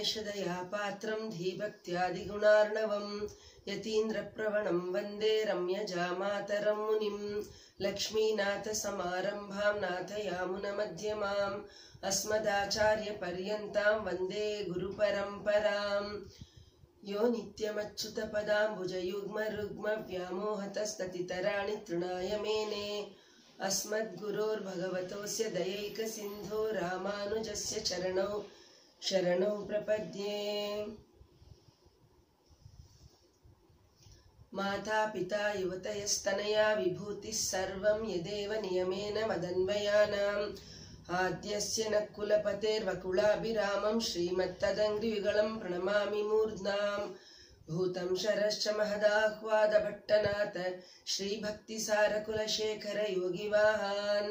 श्रीशैलेशदया पात्रं धीभक्त्यादिगुणार्णवं यतीन्द्रप्रवणं वन्दे रम्यजामातरं मुनिं लक्ष्मीनाथसमारम्भां नाथयामुनमध्यमाम् अस्मदाचार्यपर्यन्तां वन्दे गुरुपरम्पराम् यो नित्यमच्युतपदाम्बुजयुग्मरुग्मव्यामोहतस्ततितराणि तृणाय मेने अस्मद्गुरोर्भगवतोऽस्य दयैकसिन्धो रामानुजस्य चरणौ शरणौ प्रपद्ये माता पिता युवतयस्तनया विभूतिः सर्वं यदेव नियमेन मदन्वयानाम् आद्यस्य न कुलपतेर्वकुलाभिरामं श्रीमत्तदङ्घ्रियुगलं प्रणमामि मूर्ध्नाम् भूतं शरश्च महदाह्वादभट्टनाथ श्रीभक्तिसारकुलशेखर योगिवाहान्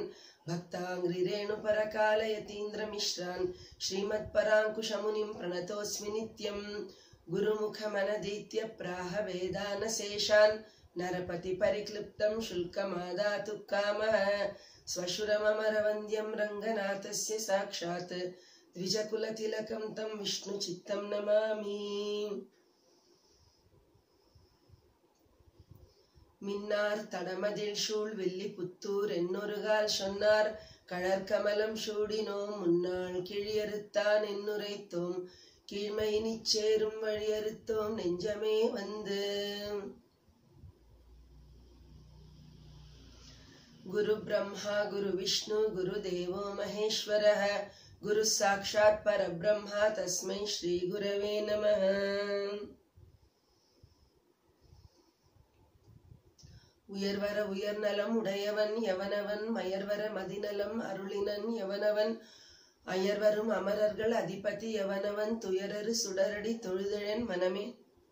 भक्ताङ्घ्रिरेणुपरकालयतीन्द्रमिश्रान् श्रीमत्पराङ्कुशमुनिं प्रणतोऽस्मि नित्यम् गुरुमुखमनदीत्य प्राह वेदानशेषान् नरपतिपरिक्लिप्तं शुल्कमादातु कामः स्वशुरममरवन्द्यं रङ्गनाथस्य साक्षात् द्विजकुलतिलकं तं विष्णुचित्तं नमामि மின்னார் தடமதில் சூழ் வில்லி புத்தூர் என்னொருகால் சொன்னார் கழற்கமலம் சூடினோம் முன்னாள் கிழியறுத்தான் என்னுரைத்தோம் கீழ்மை நிச்சேரும் வழியறுத்தோம் நெஞ்சமே வந்து गुरु ब्रह्मा गुरु विष्णु गुरुदेवो महेश्वरः गुरु साक्षात् परब्रह्मा तस्मै श्री गुरवे नमः உயர்வர உயர்நலம் உடையவன் எவனவன் மயர்வர மதிநலம் அருளினன் எவனவன் அயர்வரும் அமரர்கள் அதிபதி எவனவன் துயரரு சுடரடி தொழுதழன் மனமே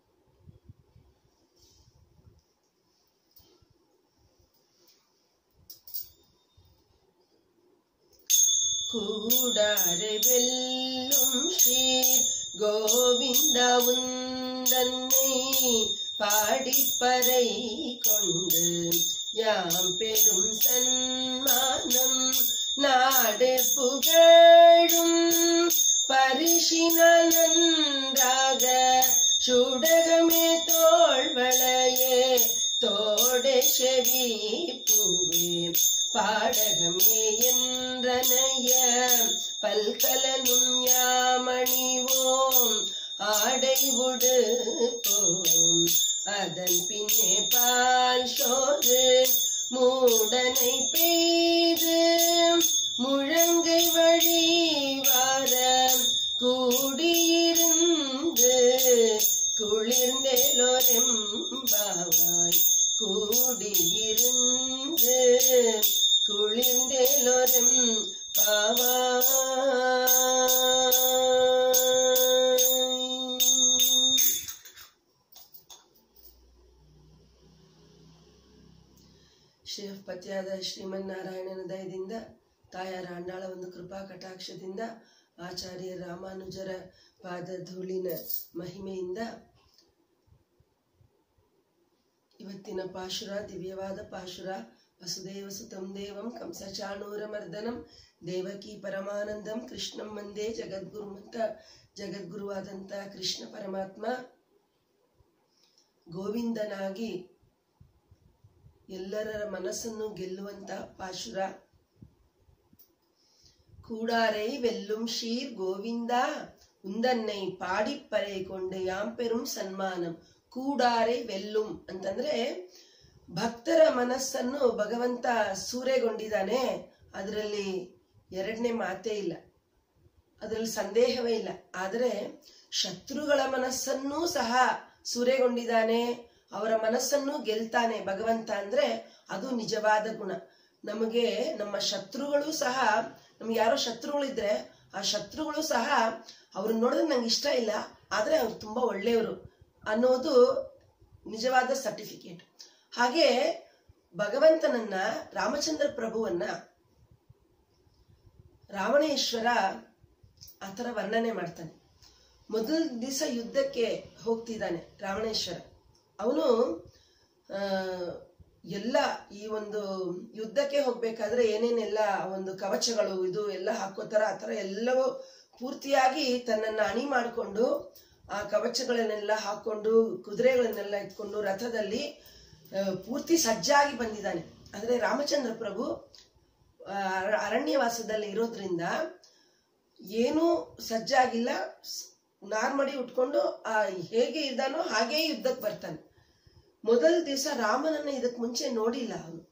கூடாரை வெல்லும் ஸ்ரீர் கோவிந்தா உந்தன்னை பாடிப்பறை கொண்டு யாம் பெரும் சன்மானம் நாடு புகழும் பரிசினால் நன்றாக சுடகமே தோள்வளையே தோடே செவி பூவே பாடகமே என்றனைய பல்கலனும் யாமணிவோம் ஆடை உடுப்போம் அதன் பின்னே பால் சோறு மூடனை பெய்து முழங்கை வழி வார கூடியிருந்து குளிர்ந்தேலோரெம்பாவாய் கூடியிருந்து குளிர்ந்தேலோரெம் பாவாய் ಶ್ರೀಪತಿಯಾದ ಶ್ರೀಮನ್ನಾರಾಯಣನ ದಯದಿಂದ ತಾಯಾರ ಅಂಡಾಳ ಒಂದು ಕೃಪಾ ಕಟಾಕ್ಷದಿಂದ ಆಚಾರ್ಯ ರಾಮಾನುಜರ ಪಾದ ಧೂಳಿನ ಮಹಿಮೆಯಿಂದ ಇವತ್ತಿನ ಪಾಶುರ ದಿವ್ಯವಾದ ಪಾಶುರ ವಸುದೇವ ಸುತಂ ದೇವಂ ಕಂಸಚಾಣೂರ ಮರ್ದನಂ ದೇವಕಿ ಪರಮಾನಂದಂ ಕೃಷ್ಣಂ ವಂದೇ ಜಗದ್ಗುರು ಅಂತ ಜಗದ್ಗುರುವಾದಂಥ ಕೃಷ್ಣ ಪರಮಾತ್ಮ ಗೋವಿಂದನಾಗಿ ಎಲ್ಲರ ಮನಸ್ಸನ್ನು ಗೆಲ್ಲುವಂತ ಪಾಶುರ கூடாரை வெல்லும் ஷீர் கோவிந்தா உந்தன்னை ಪಾಡಿಪ್ಪರೆ ಕೊಂಡೆ ಯಾಂಪೆರುಂ ಸನ್ಮಾನಂ ಕೂಡಾರೆ ವೆಲ್ಲುಂ ಅಂತಂದ್ರೆ ಭಕ್ತರ ಮನಸ್ಸನ್ನು ಭಗವಂತ ಸೂರೆಗೊಂಡಿದ್ದಾನೆ ಅದರಲ್ಲಿ ಎರಡನೇ ಮಾತೇ ಇಲ್ಲ ಅದರಲ್ಲಿ ಸಂದೇಹವೇ ಇಲ್ಲ ಆದರೆ ಶತ್ರುಗಳ ಮನಸ್ಸನ್ನೂ ಸಹ ಸೂರೆಗೊಂಡಿದ್ದಾನೆ ಅವರ ಮನಸ್ಸನ್ನು ಗೆಲ್ತಾನೆ ಭಗವಂತ ಅಂದ್ರೆ ಅದು ನಿಜವಾದ ಗುಣ ನಮಗೆ ನಮ್ಮ ಶತ್ರುಗಳು ಸಹ ನಮ್ಗೆ ಯಾರೋ ಶತ್ರುಗಳಿದ್ರೆ ಆ ಶತ್ರುಗಳು ಸಹ ಅವ್ರನ್ನ ನೋಡಿದ್ರೆ ನಂಗೆ ಇಷ್ಟ ಇಲ್ಲ ಆದ್ರೆ ಅವ್ರು ತುಂಬಾ ಒಳ್ಳೆಯವರು ಅನ್ನೋದು ನಿಜವಾದ ಸರ್ಟಿಫಿಕೇಟ್ ಹಾಗೆ ಭಗವಂತನನ್ನ ರಾಮಚಂದ್ರ ಪ್ರಭುವನ್ನ ರಾವಣೇಶ್ವರ ಆತರ ವರ್ಣನೆ ಮಾಡ್ತಾನೆ ಮೊದಲ ದಿವಸ ಯುದ್ಧಕ್ಕೆ ಹೋಗ್ತಿದ್ದಾನೆ ರಾವಣೇಶ್ವರ ಅವನು ಎಲ್ಲ ಈ ಒಂದು ಯುದ್ಧಕ್ಕೆ ಹೋಗ್ಬೇಕಾದ್ರೆ ಏನೇನೆಲ್ಲ ಒಂದು ಕವಚಗಳು ಇದು ಎಲ್ಲ ಹಾಕೋತಾರ ಆ ಥರ ಎಲ್ಲವೂ ಪೂರ್ತಿಯಾಗಿ ತನ್ನನ್ನ ಅಣಿ ಮಾಡಿಕೊಂಡು ಆ ಕವಚಗಳನ್ನೆಲ್ಲ ಹಾಕೊಂಡು ಕುದುರೆಗಳನ್ನೆಲ್ಲ ಇಟ್ಕೊಂಡು ರಥದಲ್ಲಿ ಆ, ಪೂರ್ತಿ ಸಜ್ಜಾಗಿ ಬಂದಿದ್ದಾನೆ ಆದರೆ ರಾಮಚಂದ್ರ ಪ್ರಭು ಆ, ಅರ- ಅರಣ್ಯವಾಸದಲ್ಲಿ ಇರೋದ್ರಿಂದ ಏನೂ ಸಜ್ಜಾಗಿಲ್ಲ ಸ್- ನಾರ್ಮಡಿ ಉಟ್ಕೊಂಡು ಆ ಹೇಗೆ ಇದ್ದಾನೋ ಹಾಗೇ ಯುದ್ಧಕ್ಕೆ ಬರ್ತಾನೆ ಮೊದಲ ದಿವಸ ರಾಮನನ್ನ ಇದಕ್ ಮುಂಚೆ ನೋಡಿಲ್ಲ ಅವನು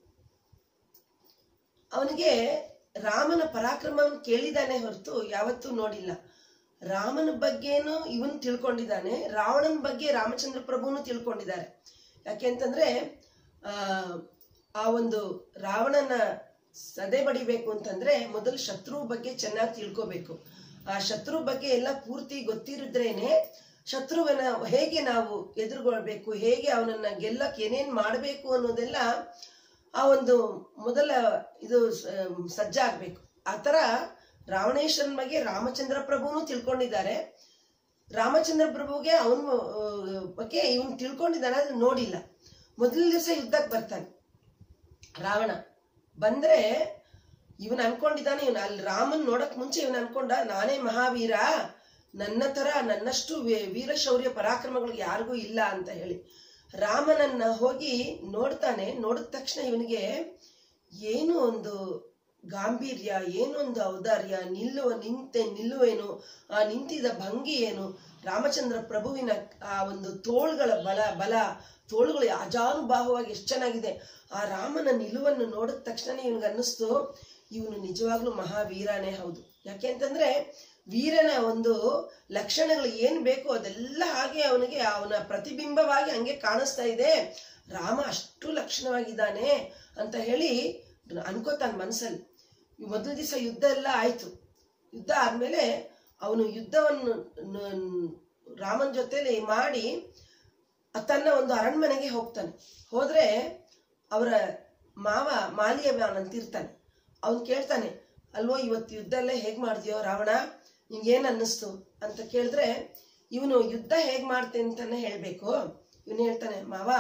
ಅವನಿಗೆ ರಾಮನ ಪರಾಕ್ರಮವನ್ನು ಕೇಳಿದಾನೆ ಹೊರತು ಯಾವತ್ತೂ ನೋಡಿಲ್ಲ ರಾಮನ ಬಗ್ಗೆನೂ ಇವನು ತಿಳ್ಕೊಂಡಿದ್ದಾನೆ ರಾವಣನ ಬಗ್ಗೆ ರಾಮಚಂದ್ರ ಪ್ರಭುನು ತಿಳ್ಕೊಂಡಿದ್ದಾರೆ ಯಾಕೆ ಅಂತಂದ್ರೆ ಆ ಆ ಒಂದು ರಾವಣನ ಸದೆ ಬಡಿಬೇಕು ಅಂತಂದ್ರೆ ಮೊದಲು ಶತ್ರು ಬಗ್ಗೆ ಚೆನ್ನಾಗಿ ತಿಳ್ಕೋಬೇಕು ಆ ಶತ್ರು ಬಗ್ಗೆ ಎಲ್ಲ ಪೂರ್ತಿ ಗೊತ್ತಿರಿದ್ರೇನೆ ಶತ್ರುವನ್ನ ಹೇಗೆ ನಾವು ಎದುರುಗೊಳ್ಬೇಕು ಹೇಗೆ ಅವನನ್ನ ಗೆಲ್ಲಕ್ಕೆ ಏನೇನ್ ಮಾಡಬೇಕು ಅನ್ನೋದೆಲ್ಲ ಆ ಒಂದು ಮೊದಲ ಇದು ಸ- ಸಜ್ಜಾಗ್ಬೇಕು ಆತರ ರಾವಣೇಶ್ವರನ ಬಗ್ಗೆ ರಾಮಚಂದ್ರ ಪ್ರಭುನು ತಿಳ್ಕೊಂಡಿದ್ದಾರೆ ರಾಮಚಂದ್ರ ಪ್ರಭುಗೆ ಅವನು ಬಗ್ಗೆ ಇವನು ತಿಳ್ಕೊಂಡಿದ್ದಾನೆ ಆದ್ರೆ ನೋಡಿಲ್ಲ ಮೊದಲ ದಿವಸ ಯುದ್ಧಕ್ಕೆ ಬರ್ತಾನೆ ರಾವಣ ಬಂದ್ರೆ ಇವನ್ ಅನ್ಕೊಂಡಿದ್ದಾನೆ ಇವನ್ ಅಲ್ಲಿ ರಾಮನ್ ನೋಡಕ್ ಮುಂಚೆ ಇವನ್ ಅನ್ಕೊಂಡ ನಾನೇ ಮಹಾವೀರ ನನ್ನ ತರ ನನ್ನಷ್ಟು ವೀ- ವೀರಶೌರ್ಯ ಪರಾಕ್ರಮಗಳು ಯಾರಿಗೂ ಇಲ್ಲ ಅಂತ ಹೇಳಿ ರಾಮನನ್ನ ಹೋಗಿ ನೋಡ್ತಾನೆ ನೋಡಿದ ತಕ್ಷಣ ಇವನಿಗೆ ಏನು ಒಂದು ಗಾಂಭೀರ್ಯ ಏನೊಂದು ಔದಾರ್ಯ ನಿಲ್ಲುವ ನಿಂತೆ ನಿಲ್ಲುವೇನು ಆ ನಿಂತಿದ ಭಂಗಿ ಏನು ರಾಮಚಂದ್ರ ಪ್ರಭುವಿನ ಆ ಒಂದು ತೋಳುಗಳ ಬಲ ಬಲ ತೋಳುಗಳು ಅಜಾನುಬಾಹುವಾಗಿ ಎಷ್ಟು ಚೆನ್ನಾಗಿದೆ ಆ ರಾಮನ ನಿಲುವನ್ನು ನೋಡಿದ ತಕ್ಷಣ ಇವನ್ಗೆ ಅನ್ನಿಸ್ತು ಇವನು ನಿಜವಾಗ್ಲೂ ಮಹಾವೀರನೇ ಹೌದು ಯಾಕೆ ಅಂತಂದ್ರೆ ವೀರನ ಒಂದು ಲಕ್ಷಣಗಳು ಏನ್ ಬೇಕು ಅದೆಲ್ಲ ಹಾಗೆ ಅವನಿಗೆ ಅವನ ಪ್ರತಿಬಿಂಬವಾಗಿ ಹಂಗೆ ಕಾಣಿಸ್ತಾ ಇದೆ ರಾಮ ಅಷ್ಟು ಲಕ್ಷಣವಾಗಿದ್ದಾನೆ ಅಂತ ಹೇಳಿ ಅನ್ಕೋತಾನ ಮನ್ಸಲ್ಲಿ ಮೊದಲ ದಿವಸ ಯುದ್ಧ ಎಲ್ಲ ಆಯ್ತು ಯುದ್ಧ ಆದ್ಮೇಲೆ ಅವನು ಯುದ್ಧವನ್ನು ನ- ರಾಮನ್ ಜೊತೆಲಿ ಮಾಡಿ ತನ್ನ ಒಂದು ಅರಣ್ಮನೆಗೆ ಹೋಗ್ತಾನೆ ಹೋದ್ರೆ ಅವರ ಮಾವ ಮಾಲಿಯ ಅಂತಿರ್ತಾನೆ ಅವನ್ ಕೇಳ್ತಾನೆ ಅಲ್ವೋ ಇವತ್ತು ಯುದ್ಧ ಎಲ್ಲ ಹೇಗ್ ಮಾಡ್ತೀಯೋ ರಾವಣ ನಿಂಗೇನ್ ಅನ್ನಿಸ್ತು ಅಂತ ಕೇಳಿದ್ರೆ ಇವನು ಯುದ್ಧ ಹೇಗ್ ಮಾಡ್ತೇನೆ ಅಂತಾನೆ ಹೇಳ್ಬೇಕು ಇವನು ಹೇಳ್ತಾನೆ ಮಾವ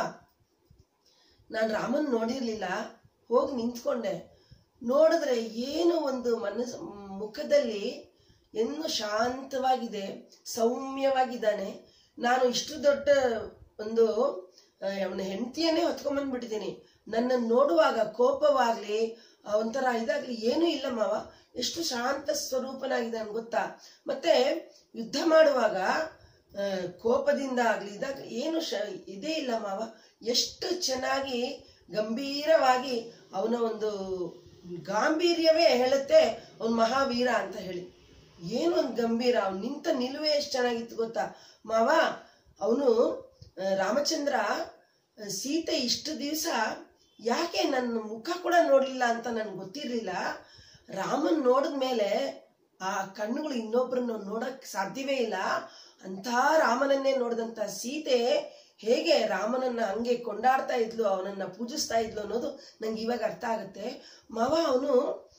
ನಾನು ರಾಮನ್ ನೋಡಿರ್ಲಿಲ್ಲ ಹೋಗಿ ನಿಂತ್ಕೊಂಡೆ ನೋಡಿದ್ರೆ ಏನು ಒಂದು ಮನಸ್ ಮುಖದಲ್ಲಿ ಏನು ಶಾಂತವಾಗಿದೆ ಸೌಮ್ಯವಾಗಿದ್ದಾನೆ ನಾನು ಇಷ್ಟು ದೊಡ್ಡ ಒಂದು ಆ, ಅವನ ಹೆಂಡತಿಯನ್ನೇ ಹೊತ್ಕೊಂಡ್ಬಂದ್ಬಿಟ್ಟಿದ್ದೀನಿ ನನ್ನ ನೋಡುವಾಗ ಕೋಪವಾಗ್ಲಿ ಆ, ಒಂಥರ ಇದಾಗ್ಲಿ ಏನೂ ಇಲ್ಲ ಮಾವ ಎಷ್ಟು ಶಾಂತ ಸ್ವರೂಪನಾಗಿದ್ದಾನೆ ಗೊತ್ತಾ ಮತ್ತೆ ಯುದ್ಧ ಮಾಡುವಾಗ ಆ, ಕೋಪದಿಂದ ಆಗ್ಲಿ ಇದಾಗ್ಲಿ ಏನು ಶ ಇದೇ ಇಲ್ಲ ಮಾವ ಎಷ್ಟು ಚೆನ್ನಾಗಿ ಗಂಭೀರವಾಗಿ ಅವನ ಒಂದು ಗಾಂಭೀರ್ಯವೇ ಹೇಳುತ್ತೆ ಅವನ್ ಮಹಾವೀರ ಅಂತ ಹೇಳಿ ಏನು ಒಂದು ಗಂಭೀರ ಅವ್ನು ನಿಂತ ನಿಲುವೇ ಎಷ್ಟು ಚೆನ್ನಾಗಿತ್ತು ಗೊತ್ತಾ ಮಾವ ಅವನು ರಾಮಚಂದ್ರ ಆ, ಸೀತೆ ಇಷ್ಟು ದಿವಸ ಯಾಕೆ ನನ್ನ ಮುಖ ಕೂಡ ನೋಡ್ಲಿಲ್ಲ ಅಂತ ನನ್ಗೆ ಗೊತ್ತಿರ್ಲಿಲ್ಲ ರಾಮನ್ ನೋಡಿದ್ಮೇಲೆ ಆ ಕಣ್ಣುಗಳು ಇನ್ನೊಬ್ರನ್ನ ನೋಡಕ್ ಸಾಧ್ಯವೇ ಇಲ್ಲ ಅಂತ ರಾಮನನ್ನೇ ನೋಡಿದಂತ ಸೀತೆ ಹೇಗೆ ರಾಮನನ್ನ ಹಂಗೆ ಕೊಂಡಾಡ್ತಾ ಇದ್ಲು ಅವನನ್ನ ಪೂಜಿಸ್ತಾ ಇದ್ಲು ಅನ್ನೋದು ನಂಗೆ ಇವಾಗ ಅರ್ಥ ಆಗುತ್ತೆ ಮಾವ ಅವನು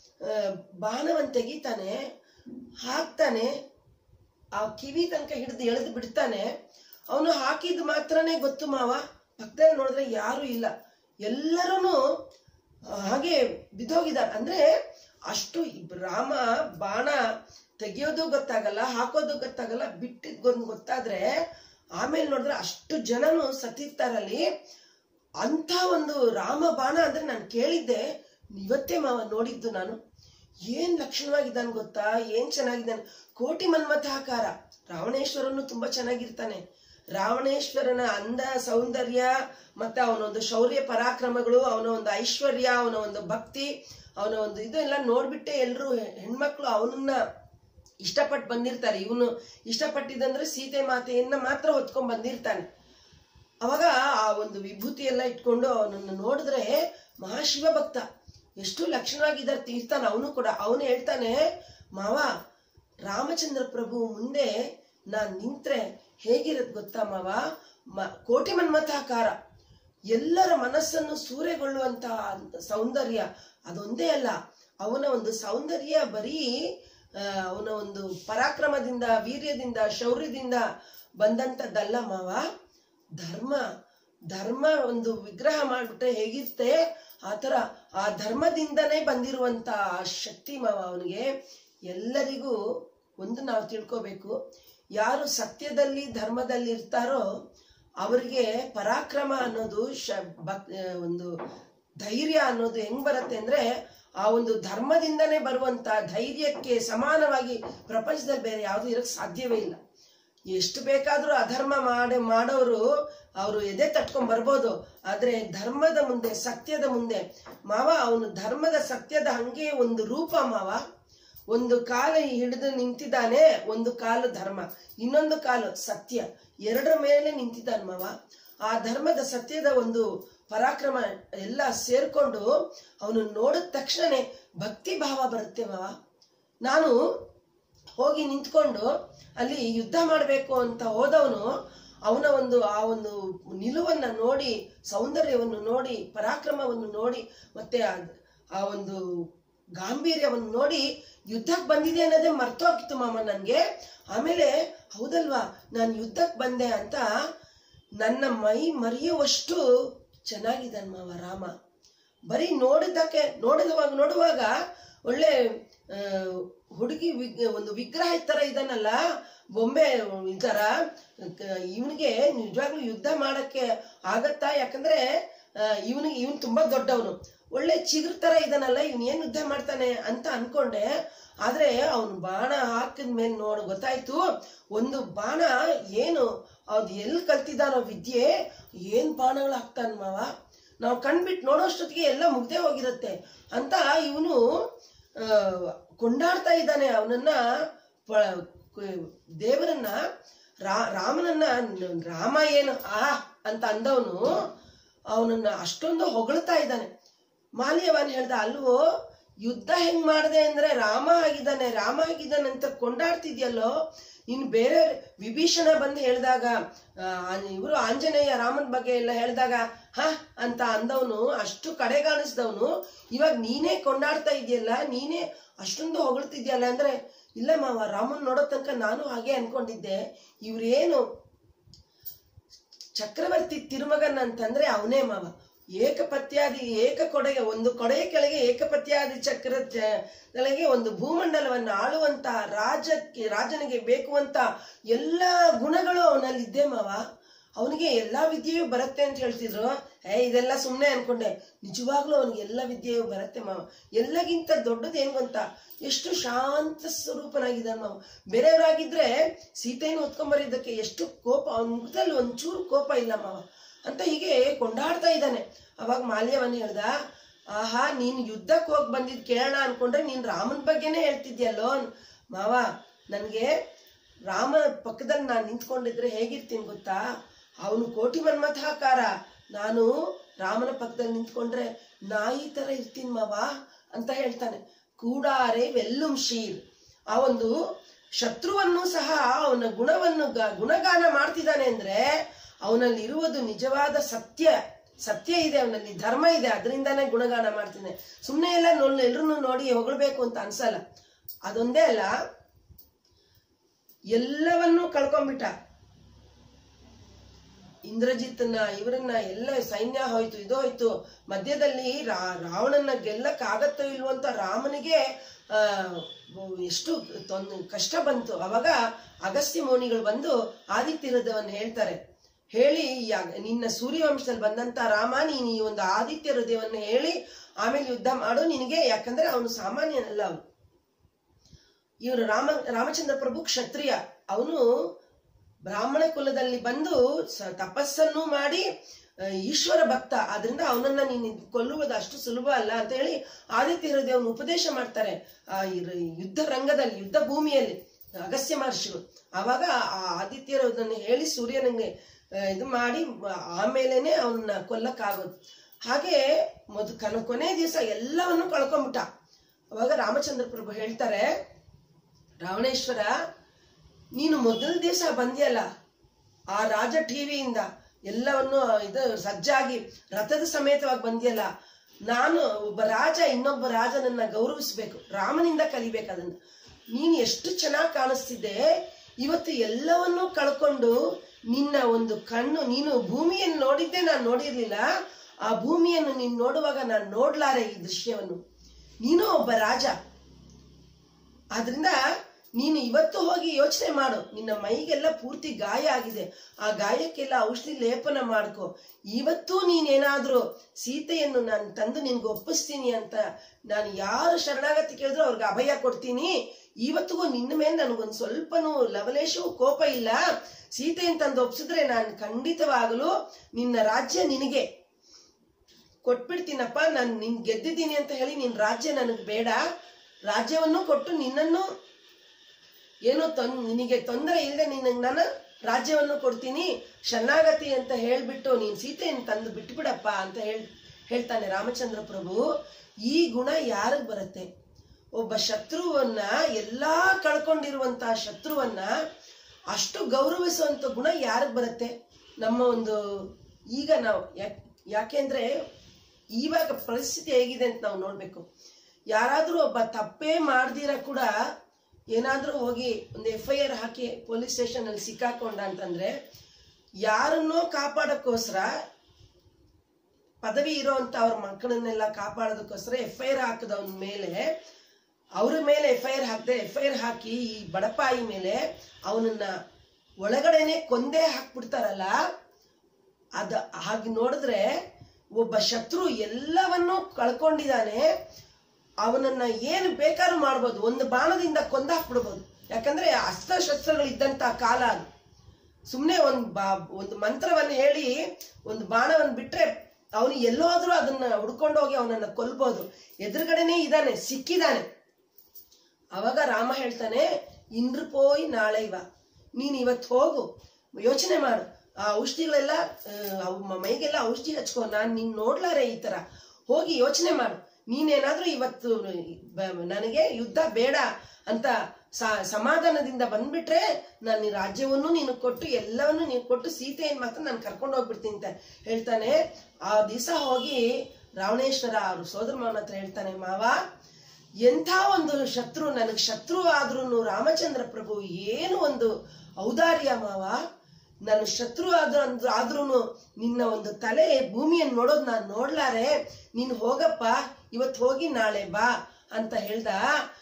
ಬಾಣವನ್ ತೆಗಿತಾನೆ ಹಾಕ್ತಾನೆ ಆ ಕಿವಿ ತನಕ ಹಿಡಿದು ಎಳೆದು ಬಿಡ್ತಾನೆ ಅವನು ಹಾಕಿದ್ ಮಾತ್ರನೇ ಗೊತ್ತು ಮಾವ ಪಕ್ಕದಲ್ಲಿ ನೋಡಿದ್ರೆ ಯಾರು ಇಲ್ಲ ಎಲ್ಲರೂ ಹಾಗೆ ಬಿದ್ದೋಗಿದ್ದಾರೆ ಅಂದ್ರೆ ಅಷ್ಟು ಇಬ್- ರಾಮ ಬಾಣ ತೆಗಿಯೋದು ಗೊತ್ತಾಗಲ್ಲ ಹಾಕೋದು ಗೊತ್ತಾಗಲ್ಲ ಬಿಟ್ಟಿದ್ ಗೊತ್ತು ಗೊತ್ತಾದ್ರೆ ಆಮೇಲೆ ನೋಡಿದ್ರೆ ಅಷ್ಟು ಜನನು ಸತ್ತಿರ್ತಾರಲ್ಲಿ ಅಂತ ಒಂದು ರಾಮ ಬಾಣ ಅಂದ್ರೆ ನಾನು ಕೇಳಿದ್ದೆ ಇವತ್ತೇ ಮಾವ ನೋಡಿದ್ದು ನಾನು ಏನ್ ಲಕ್ಷಣವಾಗಿದ್ದಾನೆ ಗೊತ್ತಾ ಏನ್ ಚೆನ್ನಾಗಿದ್ದಾನೆ ಕೋಟಿ ಮನ್ಮಥಾಕಾರ ರಾವಣೇಶ್ವರನು ತುಂಬಾ ಚೆನ್ನಾಗಿರ್ತಾನೆ ರಾವಣೇಶ್ವರನ ಅಂದ ಸೌಂದರ್ಯ ಮತ್ತೆ ಅವನೊಂದು ಶೌರ್ಯ ಪರಾಕ್ರಮಗಳು ಅವನ ಒಂದು ಐಶ್ವರ್ಯ ಅವನ ಒಂದು ಭಕ್ತಿ ಅವನ ಒಂದು ಇದು ಎಲ್ಲ ನೋಡ್ಬಿಟ್ಟೆ ಎಲ್ರು ಹೆಣ್ಮಕ್ಳು ಅವನನ್ನ ಇಷ್ಟಪಟ್ಟು ಬಂದಿರ್ತಾರೆ ಇವನು ಇಷ್ಟಪಟ್ಟಿದಂದ್ರೆ ಸೀತೆ ಮಾತೆಯನ್ನ ಮಾತ್ರ ಹೊತ್ಕೊಂಡ್ ಬಂದಿರ್ತಾನೆ ಅವಾಗ ಆ ಒಂದು ವಿಭೂತಿ ಎಲ್ಲ ಇಟ್ಕೊಂಡು ಅವನನ್ನು ನೋಡಿದ್ರೆ ಮಹಾಶಿವ ಭಕ್ತ ಎಷ್ಟು ಲಕ್ಷಣವಾಗಿದ್ದಾರೆ ತೀರ್ತಾನ ಅವನು ಕೂಡ ಅವನು ಹೇಳ್ತಾನೆ ಮಾವ ರಾಮಚಂದ್ರ ಪ್ರಭು ಮುಂದೆ ನಾನ್ ನಿಂತ್ರೆ ಹೇಗಿರತ್ ಗೊತ್ತಾ ಮಾವ ಮ- ಕೋಟಿ ಮನ್ಮಥಾಕಾರ ಎಲ್ಲರ ಮನಸ್ಸನ್ನು ಸೂರೆಗೊಳ್ಳುವಂತ ಸೌಂದರ್ಯ ಅದೊಂದೇ ಅಲ್ಲ ಅವನ ಒಂದು ಸೌಂದರ್ಯ ಬರೀ ಆ, ಅವನ ಒಂದು ಪರಾಕ್ರಮದಿಂದ ವೀರ್ಯದಿಂದ ಶೌರ್ಯದಿಂದ ಬಂದಂತದ್ದಲ್ಲ ಮಾವ ಧರ್ಮ ಧರ್ಮ ಒಂದು ವಿಗ್ರಹ ಮಾಡ್ಬಿಟ್ರೆ ಹೇಗಿರುತ್ತೆ ಆತರ ಆ ಧರ್ಮದಿಂದನೇ ಬಂದಿರುವಂತ ಆ ಶಕ್ತಿ ಮಾವ ಅವನಿಗೆ ಎಲ್ಲರಿಗೂ ಒಂದು ನಾವು ತಿಳ್ಕೋಬೇಕು ಯಾರು ಸತ್ಯದಲ್ಲಿ ಧರ್ಮದಲ್ಲಿ ಇರ್ತಾರೋ ಅವರಿಗೆ ಪರಾಕ್ರಮ ಅನ್ನೋದು ಶ ಭಕ್ ಆ, ಒಂದು ಧೈರ್ಯ ಅನ್ನೋದು ಹೆಂಗ್ ಬರುತ್ತೆ ಅಂದ್ರೆ ಆ ಒಂದು ಧರ್ಮದಿಂದನೇ ಬರುವಂತ ಧೈರ್ಯಕ್ಕೆ ಸಮಾನವಾಗಿ ಪ್ರಪಂಚದಲ್ಲಿ ಬೇರೆ ಯಾವುದು ಇರಕ್ ಸಾಧ್ಯವೇ ಇಲ್ಲ ಎಷ್ಟು ಬೇಕಾದ್ರೂ ಅಧರ್ಮ ಮಾಡಿ ಮಾಡೋರು ಅವರು ಎದೆ ತಟ್ಕೊಂಡ್ ಬರ್ಬೋದು ಆದ್ರೆ ಧರ್ಮದ ಮುಂದೆ ಸತ್ಯದ ಮುಂದೆ ಮಾವ ಅವನು ಧರ್ಮದ ಸತ್ಯದ ಹಂಗೆ ಒಂದು ರೂಪ ಮಾವ ಒಂದು ಕಾಲು ಹಿಡಿದು ನಿಂತಿದ್ದಾನೆ ಒಂದು ಕಾಲು ಧರ್ಮ ಇನ್ನೊಂದು ಕಾಲು ಸತ್ಯ ಎರಡರ ಮೇಲೆ ನಿಂತಿದ್ದಾನೆ ಮಾವ ಆ ಧರ್ಮದ ಸತ್ಯದ ಒಂದು ಪರಾಕ್ರಮ ಎಲ್ಲ ಸೇರ್ಕೊಂಡು ಅವನು ನೋಡಿದ ತಕ್ಷಣನೇ ಭಕ್ತಿ ಭಾವ ಬರುತ್ತೆ ಮಾವ ನಾನು ಹೋಗಿ ನಿಂತ್ಕೊಂಡು ಅಲ್ಲಿ ಯುದ್ಧ ಮಾಡಬೇಕು ಅಂತ ಹೋದವನು ಅವನ ಒಂದು ಆ ಒಂದು ನಿಲುವನ್ನ ನೋಡಿ ಸೌಂದರ್ಯವನ್ನು ನೋಡಿ ಪರಾಕ್ರಮವನ್ನು ನೋಡಿ ಮತ್ತೆ ಆ- ಆ ಒಂದು ಗಾಂಭೀರ್ಯವನ್ನು ನೋಡಿ ಯುದ್ಧಕ್ಕೆ ಬಂದಿದೆ ಅನ್ನೋದೇ ಮರ್ತೋಗಿತ್ತು ಮಾಮ ನನ್ಗೆ ಆಮೇಲೆ ಹೌದಲ್ವಾ ನಾನು ಯುದ್ಧಕ್ಕೆ ಬಂದೆ ಅಂತ ನನ್ನ ಮೈ ಮರೆಯುವಷ್ಟು ಚೆನ್ನಾಗಿದ್ದಾನೆ ಮಾವ ರಾಮ ಬರೀ ನೋಡಿದ್ದಕ್ಕೆ ನೋಡಿದವಾಗ ನೋಡುವಾಗ ಒಳ್ಳೆ ಆ, ಹುಡುಗಿ ವಿಗ್ ಒಂದು ವಿಗ್ರಹ ತರ ಇದನ್ನಲ್ಲ ಬೊಂಬೆ ಇದರ ಇವನಿಗೆ ನಿಜವಾಗ್ಲೂ ಯುದ್ಧ ಮಾಡಕ್ಕೆ ಆಗತ್ತಾ ಯಾಕಂದ್ರೆ ಇವನಿಗೆ ಇವನ್ ತುಂಬಾ ದೊಡ್ಡವನು ಒಳ್ಳೆ ಚಿಗುರ್ ತರ ಇದನ್ನಲ್ಲ ಇವನ್ ಏನ್ ಯುದ್ಧ ಮಾಡ್ತಾನೆ ಅಂತ ಅನ್ಕೊಂಡೆ ಆದ್ರೆ ಅವನು ಬಾಣ ಹಾಕಿದ ಮೇಲೆ ನೋಡು ಗೊತ್ತಾಯ್ತು ಒಂದು ಬಾಣ ಏನು ಅದ್ ಎಲ್ಲಿ ಕಲ್ತಿದ್ದಾನೋ ವಿದ್ಯೆ ಏನ್ ಬಾಣಗಳು ಹಾಕ್ತಾನ ಮಾವ ನಾವು ಕಣ್ಬಿಟ್ಟು ನೋಡೋಷ್ಟೊತ್ತಿಗೆ ಎಲ್ಲ ಮುಗ್ದೇ ಹೋಗಿರುತ್ತೆ ಅಂತ ಇವನು ಕೊಂಡಾಡ್ತಾ ಇದ್ದಾನೆ ಅವನನ್ನ ಪ- ಕ- ದೇವರನ್ನ ರಾ ರಾಮನನ್ನ ನ- ರಾಮ ಏನು ಆ ಅಂತ ಅಂದವನು ಅವನನ್ನ ಅಷ್ಟೊಂದು ಹೊಗಳ್ತಾ ಇದ್ದಾನೆ ಮಾಲ್ಯವಾನ್ ಹೇಳ್ದ ಅಲ್ವೋ ಯುದ್ಧ ಹೆಂಗ್ ಮಾಡ್ದೆ ಅಂದ್ರೆ ರಾಮ ಆಗಿದ್ದಾನೆ ರಾಮ ಆಗಿದ್ದಾನೆ ಅಂತ ಕೊಂಡಾಡ್ತಿದ್ಯಲ್ಲೋ ಇನ್ ಬೇರೆ ವಿಭೀಷಣ ಬಂದು ಹೇಳಿದಾಗ ಇವರು ಆಂಜನೇಯ ರಾಮನ್ ಬಗ್ಗೆ ಎಲ್ಲ ಹೇಳಿದಾಗ ಹ ಅಂತ ಅಂದವನು ಅಷ್ಟು ಕಡೆಗಾಣಿಸ್ದವನು ಇವಾಗ ನೀನೇ ಕೊಂಡಾಡ್ತಾ ಇದೆಯಲ್ಲ ನೀನೇ ಅಷ್ಟೊಂದು ಹೊಗಳ್ತಿದ್ಯಲ್ಲ ಅಂದ್ರೆ ಇಲ್ಲ ಮಾವ ರಾಮನ್ ನೋಡೋ ತನಕ ನಾನು ಹಾಗೆ ಅನ್ಕೊಂಡಿದ್ದೆ ಇವ್ರೇನು ಚಕ್ರವರ್ತಿ ತಿರುಮಗನ್ ಅಂತಂದ್ರೆ ಅವನೇ ಮಾವ ಏಕಪತ್ಯಾದಿ ಏಕ ಕೊಡೆಗೆ ಒಂದು ಕೊಡೆಯ ಕೆಳಗೆ ಏಕಪತ್ಯಾದಿ ಚಕ್ರ ಕೆಳಗೆ ಒಂದು ಭೂಮಂಡಲವನ್ನು ಆಳುವಂತ ರಾಜಕ್ಕೆ ರಾಜನಿಗೆ ಬೇಕು ಅಂತ ಎಲ್ಲ ಗುಣಗಳು ಅವನಲ್ಲಿದ್ದೆ ಮಾವ ಅವನಿಗೆ ಎಲ್ಲಾ ವಿದ್ಯೆಯೂ ಬರುತ್ತೆ ಅಂತ ಹೇಳ್ತಿದ್ರು ಏ ಇದೆಲ್ಲ ಸುಮ್ಮನೆ ಅನ್ಕೊಂಡೆ ನಿಜವಾಗ್ಲೂ ಅವನಿಗೆ ಎಲ್ಲ ವಿದ್ಯೆಯೂ ಬರುತ್ತೆ ಮಾವ ಎಲ್ಲಗಿಂತ ದೊಡ್ಡದು ಏನು ಅಂತ ಎಷ್ಟು ಶಾಂತ ಸ್ವರೂಪನಾಗಿದ್ದಾನೆ ಮಾವ ಬೇರೆಯವರಾಗಿದ್ರೆ ಸೀತೆಯನ್ನು ಹೊತ್ಕೊಂಬರಿದ್ದಕ್ಕೆ ಎಷ್ಟು ಕೋಪ ಅವನ ಮುಖದಲ್ಲಿ ಒಂಚೂರು ಕೋಪ ಇಲ್ಲ ಮಾವ ಅಂತ ಹೀಗೆ ಕೊಂಡಾಡ್ತಾ ಇದ್ದಾನೆ ಅವಾಗ ಮಾಲ್ಯವನ್ ಹೇಳ್ದ ಆಹಾ ನೀನ್ ಯುದ್ಧಕ್ಕೆ ಹೋಗಿ ಬಂದಿದ್ ಕೇಳೋಣ ಅನ್ಕೊಂಡ್ರೆ ನೀನ್ ರಾಮನ್ ಬಗ್ಗೆನೇ ಹೇಳ್ತಿದ್ಯಲ್ಲೋ ಮಾವ ನನ್ಗೆ ರಾಮ ಪಕ್ಕದಲ್ಲಿ ನಾನು ನಿಂತ್ಕೊಂಡಿದ್ರೆ ಹೇಗಿರ್ತೀನಿ ಗೊತ್ತಾ ಅವನು ಕೋಟಿ ಮನ್ಮಥಾಕಾರ ನಾನು ರಾಮನ ಪಕ್ಕದಲ್ಲಿ ನಿಂತ್ಕೊಂಡ್ರೆ ನಾಯಿ ತರ ಇರ್ತೀನಿ ಮಾವ ಅಂತ ಹೇಳ್ತಾನೆ ಕೂಡಾರೆ ವೆಲ್ಲುಂ ಶೀರ್ ಆ ಒಂದು ಶತ್ರುವನ್ನು ಸಹ ಅವನ ಗುಣವನ್ನು ಗ- ಗುಣಗಾನ ಮಾಡ್ತಿದ್ದಾನೆ ಅಂದ್ರೆ ಅವನಲ್ಲಿ ಇರುವುದು ನಿಜವಾದ ಸತ್ಯ ಸತ್ಯ ಇದೆ ಅವನಲ್ಲಿ ಧರ್ಮ ಇದೆ ಅದರಿಂದಾನೇ ಗುಣಗಾನ ಮಾಡ್ತಿದ್ದಾನೆ ಸುಮ್ಮನೆ ಎಲ್ಲ ನೊ- ಎಲ್ರನ್ನೂ ನೋಡಿ ಹೊಗಳ್ಬೇಕು ಅಂತ ಅನ್ಸಲ್ಲ ಅದೊಂದೇ ಅಲ್ಲ ಎಲ್ಲವನ್ನೂ ಕಳ್ಕೊಂಡ್ಬಿಟ್ಟ ಇಂದ್ರಜಿತ್ನ ಇವರನ್ನ ಎಲ್ಲ ಸೈನ್ಯ ಹೋಯ್ತು ಇದು ಹೋಯ್ತು ಮಧ್ಯದಲ್ಲಿ ರಾ ರಾವಣನ ಗೆಲ್ಲಕ್ ಆಗತ್ತೋ ಇಲ್ವೋ ಅಂತ ರಾಮನಿಗೆ ಆ ಎಷ್ಟು ತೊಂದ್ ಕಷ್ಟ ಬಂತು ಅವಾಗ ಅಗಸ್ತ್ಯ ಮುನಿಗಳು ಬಂದು ಆದಿತ್ಯ ಹೃದಯವನ್ನು ಹೇಳ್ತಾರೆ ಹೇಳಿ ಯಾ- ನಿನ್ನ ಸೂರ್ಯವಂಶದಲ್ಲಿ ಬಂದಂತ ರಾಮ ನೀನು ಈ ಒಂದು ಆದಿತ್ಯ ಹೃದಯವನ್ನು ಹೇಳಿ ಆಮೇಲೆ ಯುದ್ಧ ಮಾಡು ನಿನಗೆ ಯಾಕಂದ್ರೆ ಅವನು ಸಾಮಾನ್ಯನಲ್ಲ ಅವನು ಇವರು ರಾಮ ರಾಮಚಂದ್ರ ಪ್ರಭು ಕ್ಷತ್ರಿಯ ಅವನು ಬ್ರಾಹ್ಮಣ ಕುಲದಲ್ಲಿ ಬಂದು ಸ- ತಪಸ್ಸನ್ನು ಮಾಡಿ ಆ, ಈಶ್ವರ ಭಕ್ತ ಆದ್ರಿಂದ ಅವನನ್ನ ನೀನು ಕೊಲ್ಲುವುದು ಅಷ್ಟು ಸುಲಭ ಅಲ್ಲ ಅಂತ ಹೇಳಿ ಆದಿತ್ಯ ಹೃದಯವನ್ನು ಉಪದೇಶ ಮಾಡ್ತಾರೆ ಆ ಇರ್- ಯುದ್ಧ ರಂಗದಲ್ಲಿ ಯುದ್ಧ ಭೂಮಿಯಲ್ಲಿ ಅಗಸ್ತ್ಯ ಮಹರ್ಷಿಗಳು ಆವಾಗ ಆ ಆದಿತ್ಯ ಹೃದಯವನ್ನು ಹೇಳಿ ಸೂರ್ಯನಿಗೆ ಆ, ಇದು ಮಾಡಿ ಆಮೇಲೆನೆ ಅವನ್ನ ಕೊಲ್ಲಕ್ಕಾಗೋದು ಹಾಗೆ ಮೊದ್ ಕನ ಕೊನೆ ದಿವಸ ಎಲ್ಲವನ್ನು ಕಳ್ಕೊಂಬಿಟ್ಟ ಅವಾಗ ರಾಮಚಂದ್ರ ಪ್ರಭು ಹೇಳ್ತಾರೆ ರಾವಣೇಶ್ವರ ನೀನು ಮೊದಲ ದಿವಸ ಬಂದ್ಯಲ್ಲ ಆ ರಾಜ ಟಿವಿಯಿಂದ ಎಲ್ಲವನ್ನು ಇದು ಸಜ್ಜಾಗಿ ರಥದ ಸಮೇತವಾಗಿ ಬಂದ್ಯಲ್ಲ ನಾನು ಒಬ್ಬ ರಾಜ ಇನ್ನೊಬ್ಬ ರಾಜನನ್ನ ಗೌರವಿಸ್ಬೇಕು ರಾಮನಿಂದ ಕಲಿಬೇಕು ಅದನ್ನ ನೀನು ಎಷ್ಟು ಚೆನ್ನಾಗಿ ಕಾಣಿಸ್ತಿದ್ದೆ ಇವತ್ತು ಎಲ್ಲವನ್ನೂ ಕಳ್ಕೊಂಡು ನಿನ್ನ ಒಂದು ಕಣ್ಣು ನೀನು ಭೂಮಿಯನ್ನು ನೋಡಿದ್ದೆ ನಾನು ನೋಡಿರ್ಲಿಲ್ಲ ಆ ಭೂಮಿಯನ್ನು ನೀನು ನೋಡುವಾಗ ನಾನು ನೋಡ್ಲಾರೆ ಈ ದೃಶ್ಯವನ್ನು ನೀನು ಒಬ್ಬ ರಾಜ ಆದ್ರಿಂದ ನೀನು ಇವತ್ತು ಹೋಗಿ ಯೋಚನೆ ಮಾಡು ನಿನ್ನ ಮೈಗೆಲ್ಲ ಪೂರ್ತಿ ಗಾಯ ಆಗಿದೆ ಆ ಗಾಯಕ್ಕೆಲ್ಲ ಔಷಧಿ ಲೇಪನ ಮಾಡ್ಕೊ ಇವತ್ತು ನೀನೇನಾದ್ರೂ ಸೀತೆಯನ್ನು ನಾನು ತಂದು ನಿನ್ಗೆ ಒಪ್ಪಿಸ್ತೀನಿ ಅಂತ ನಾನು ಯಾರು ಶರಣಾಗತಿ ಕೇಳಿದ್ರು ಅವ್ರಿಗೆ ಅಭಯ ಕೊಡ್ತೀನಿ ಇವತ್ತಿಗೂ ನಿನ್ನ ಮೇಲೆ ನನಗೊಂದು ಸ್ವಲ್ಪನೂ ಲವಲೇಶವೂ ಕೋಪ ಇಲ್ಲ ಸೀತೆಯನ್ನು ತಂದು ಒಪ್ಸಿದ್ರೆ ನಾನು ಖಂಡಿತವಾಗಲು ನಿನ್ನ ರಾಜ್ಯ ನಿನಗೆ ಕೊಟ್ಬಿಡ್ತೀನಪ್ಪ ನಾನು ನಿನ್ ಗೆದ್ದಿದ್ದೀನಿ ಅಂತ ಹೇಳಿ ನಿನ್ ರಾಜ್ಯ ನನಗೆ ಬೇಡ ರಾಜ್ಯವನ್ನು ಕೊಟ್ಟು ನಿನ್ನನ್ನು ಏನು ತೊನ್ ನಿನಗೆ ತೊಂದರೆ ಇಲ್ಲದೆ ನಿನಗೆ ನಾನು ರಾಜ್ಯವನ್ನು ಕೊಡ್ತೀನಿ ಶರಣಾಗತಿ ಅಂತ ಹೇಳ್ಬಿಟ್ಟು ನೀನ್ ಸೀತೆಯನ್ನು ತಂದು ಬಿಟ್ಬಿಡಪ್ಪ ಅಂತ ಹೇಳ್ ಹೇಳ್ತಾನೆ ರಾಮಚಂದ್ರ ಪ್ರಭು ಈ ಗುಣ ಯಾರಿಗ್ ಬರುತ್ತೆ ಒಬ್ಬ ಶತ್ರುವನ್ನ ಎಲ್ಲಾ ಕಳ್ಕೊಂಡಿರುವಂತಹ ಶತ್ರುವನ್ನ ಅಷ್ಟು ಗೌರವಿಸುವಂತ ಗುಣ ಯಾರಿಗ್ ಬರುತ್ತೆ ನಮ್ಮ ಒಂದು ಈಗ ನಾವು ಯಾಕ್- ಯಾಕೆಂದ್ರೆ ಇವಾಗ ಪರಿಸ್ಥಿತಿ ಹೇಗಿದೆ ಅಂತ ನಾವು ನೋಡ್ಬೇಕು ಯಾರಾದ್ರೂ ಒಬ್ಬ ತಪ್ಪೇ ಮಾಡ್ದಿರ ಕೂಡ ಏನಾದ್ರೂ ಹೋಗಿ ಒಂದು ಎಫ್ ಐ ಆರ್ ಹಾಕಿ ಪೊಲೀಸ್ ಸ್ಟೇಷನ್ ಅಲ್ಲಿ ಸಿಕ್ಕಾಕೊಂಡ ಅಂತಂದ್ರೆ ಯಾರನ್ನೋ ಕಾಪಾಡಕ್ಕೋಸ್ಕರ ಪದವಿ ಇರೋಂತ ಅವ್ರ ಮಕ್ಕಳನ್ನೆಲ್ಲ ಕಾಪಾಡೋದಕ್ಕೋಸ್ಕರ ಎಫ್ ಐ ಆರ್ ಹಾಕದವನ ಮೇಲೆ ಅವ್ರ ಮೇಲೆ ಎಫ್ ಐ ಆರ್ ಹಾಕದೆ ಎಫ್ ಐ ಆರ್ ಹಾಕಿ ಈ ಬಡಪಾಯಿ ಮೇಲೆ ಅವನನ್ನ ಒಳಗಡೆನೆ ಕೊಂದೇ ಹಾಕ್ಬಿಡ್ತಾರಲ್ಲ ಅದ ಹಾಗೆ ನೋಡಿದ್ರೆ ಒಬ್ಬ ಶತ್ರು ಎಲ್ಲವನ್ನೂ ಕಳ್ಕೊಂಡಿದ್ದಾನೆ ಅವನನ್ನ ಏನು ಬೇಕಾದ್ರೂ ಮಾಡ್ಬೋದು ಒಂದು ಬಾಣದಿಂದ ಕೊಂದಾಕ್ಬಿಡ್ಬೋದು ಯಾಕಂದ್ರೆ ಅಸ್ತ್ರಶಸ್ತ್ರಗಳು ಇದ್ದಂತ ಕಾಲ ಅದು ಸುಮ್ಮನೆ ಒಂದು ಬಾ ಒಂದು ಮಂತ್ರವನ್ನು ಹೇಳಿ ಒಂದು ಬಾಣವನ್ನು ಬಿಟ್ರೆ ಅವನು ಎಲ್ಲೋದ್ರೂ ಅದನ್ನ ಹುಡ್ಕೊಂಡು ಹೋಗಿ ಅವನನ್ನ ಕೊಲ್ಬೋದು ಎದುರುಗಡೆನೆ ಇದ್ದಾನೆ ಸಿಕ್ಕಿದಾನೆ ಅವಾಗ ರಾಮ ಹೇಳ್ತಾನೆ ಇಂದ್ರ ಪೋಯ್ ನಾಳೆ ಇವ ನೀನ್ ಇವತ್ತು ಹೋಗು ಯೋಚನೆ ಮಾಡು ಆ ಔಷಧಿಗಳೆಲ್ಲ ಆ, ಅವ್ ಮ- ಮೈಗೆಲ್ಲ ಔಷಧಿ ಹಚ್ಕೊ ನಾನ್ ನಿನ್ ನೋಡ್ಲಾರೆ ಈ ತರ ಹೋಗಿ ಯೋಚನೆ ಮಾಡು ನೀನೇನಾದ್ರೂ ಇವತ್ತು ಬ- ನನಗೆ ಯುದ್ಧ ಬೇಡ ಅಂತ ಸ- ಸಮಾಧಾನದಿಂದ ಬಂದ್ಬಿಟ್ರೆ ನಾನು ಈ ರಾಜ್ಯವನ್ನು ನೀನು ಕೊಟ್ಟು ಎಲ್ಲವನ್ನು ನೀನು ಕೊಟ್ಟು ಸೀತೆಯನ್ನು ಮಾತ್ರ ನಾನು ಕರ್ಕೊಂಡು ಹೋಗ್ಬಿಡ್ತೀನಿ ಅಂತ ಹೇಳ್ತಾನೆ ಆ ದಿವಸ ಹೋಗಿ ರಾವಣೇಶ್ವರ ಅವ್ರ ಸೋದರ ಮಾವನ ಹತ್ರ ಹೇಳ್ತಾನೆ ಮಾವ ಎಂಥ ಒಂದು ಶತ್ರು ನನಗೆ ಶತ್ರು ಆದ್ರೂ ರಾಮಚಂದ್ರ ಪ್ರಭು ಏನು ಒಂದು ಔದಾರ್ಯ ಮಾವ ನನ್ನ ಶತ್ರು ಆದ್ರೂ ಅಂದ್ ಆದ್ರೂನು ನಿನ್ನ ಒಂದು ತಲೆ ಭೂಮಿಯನ್ನು ನೋಡೋದು ನಾನು ನೋಡ್ಲಾರೆ ನೀನು ಹೋಗಪ್ಪ ಇವತ್ತು ಹೋಗಿ ನಾಳೆ ಬಾ ಅಂತ ಹೇಳ್ದ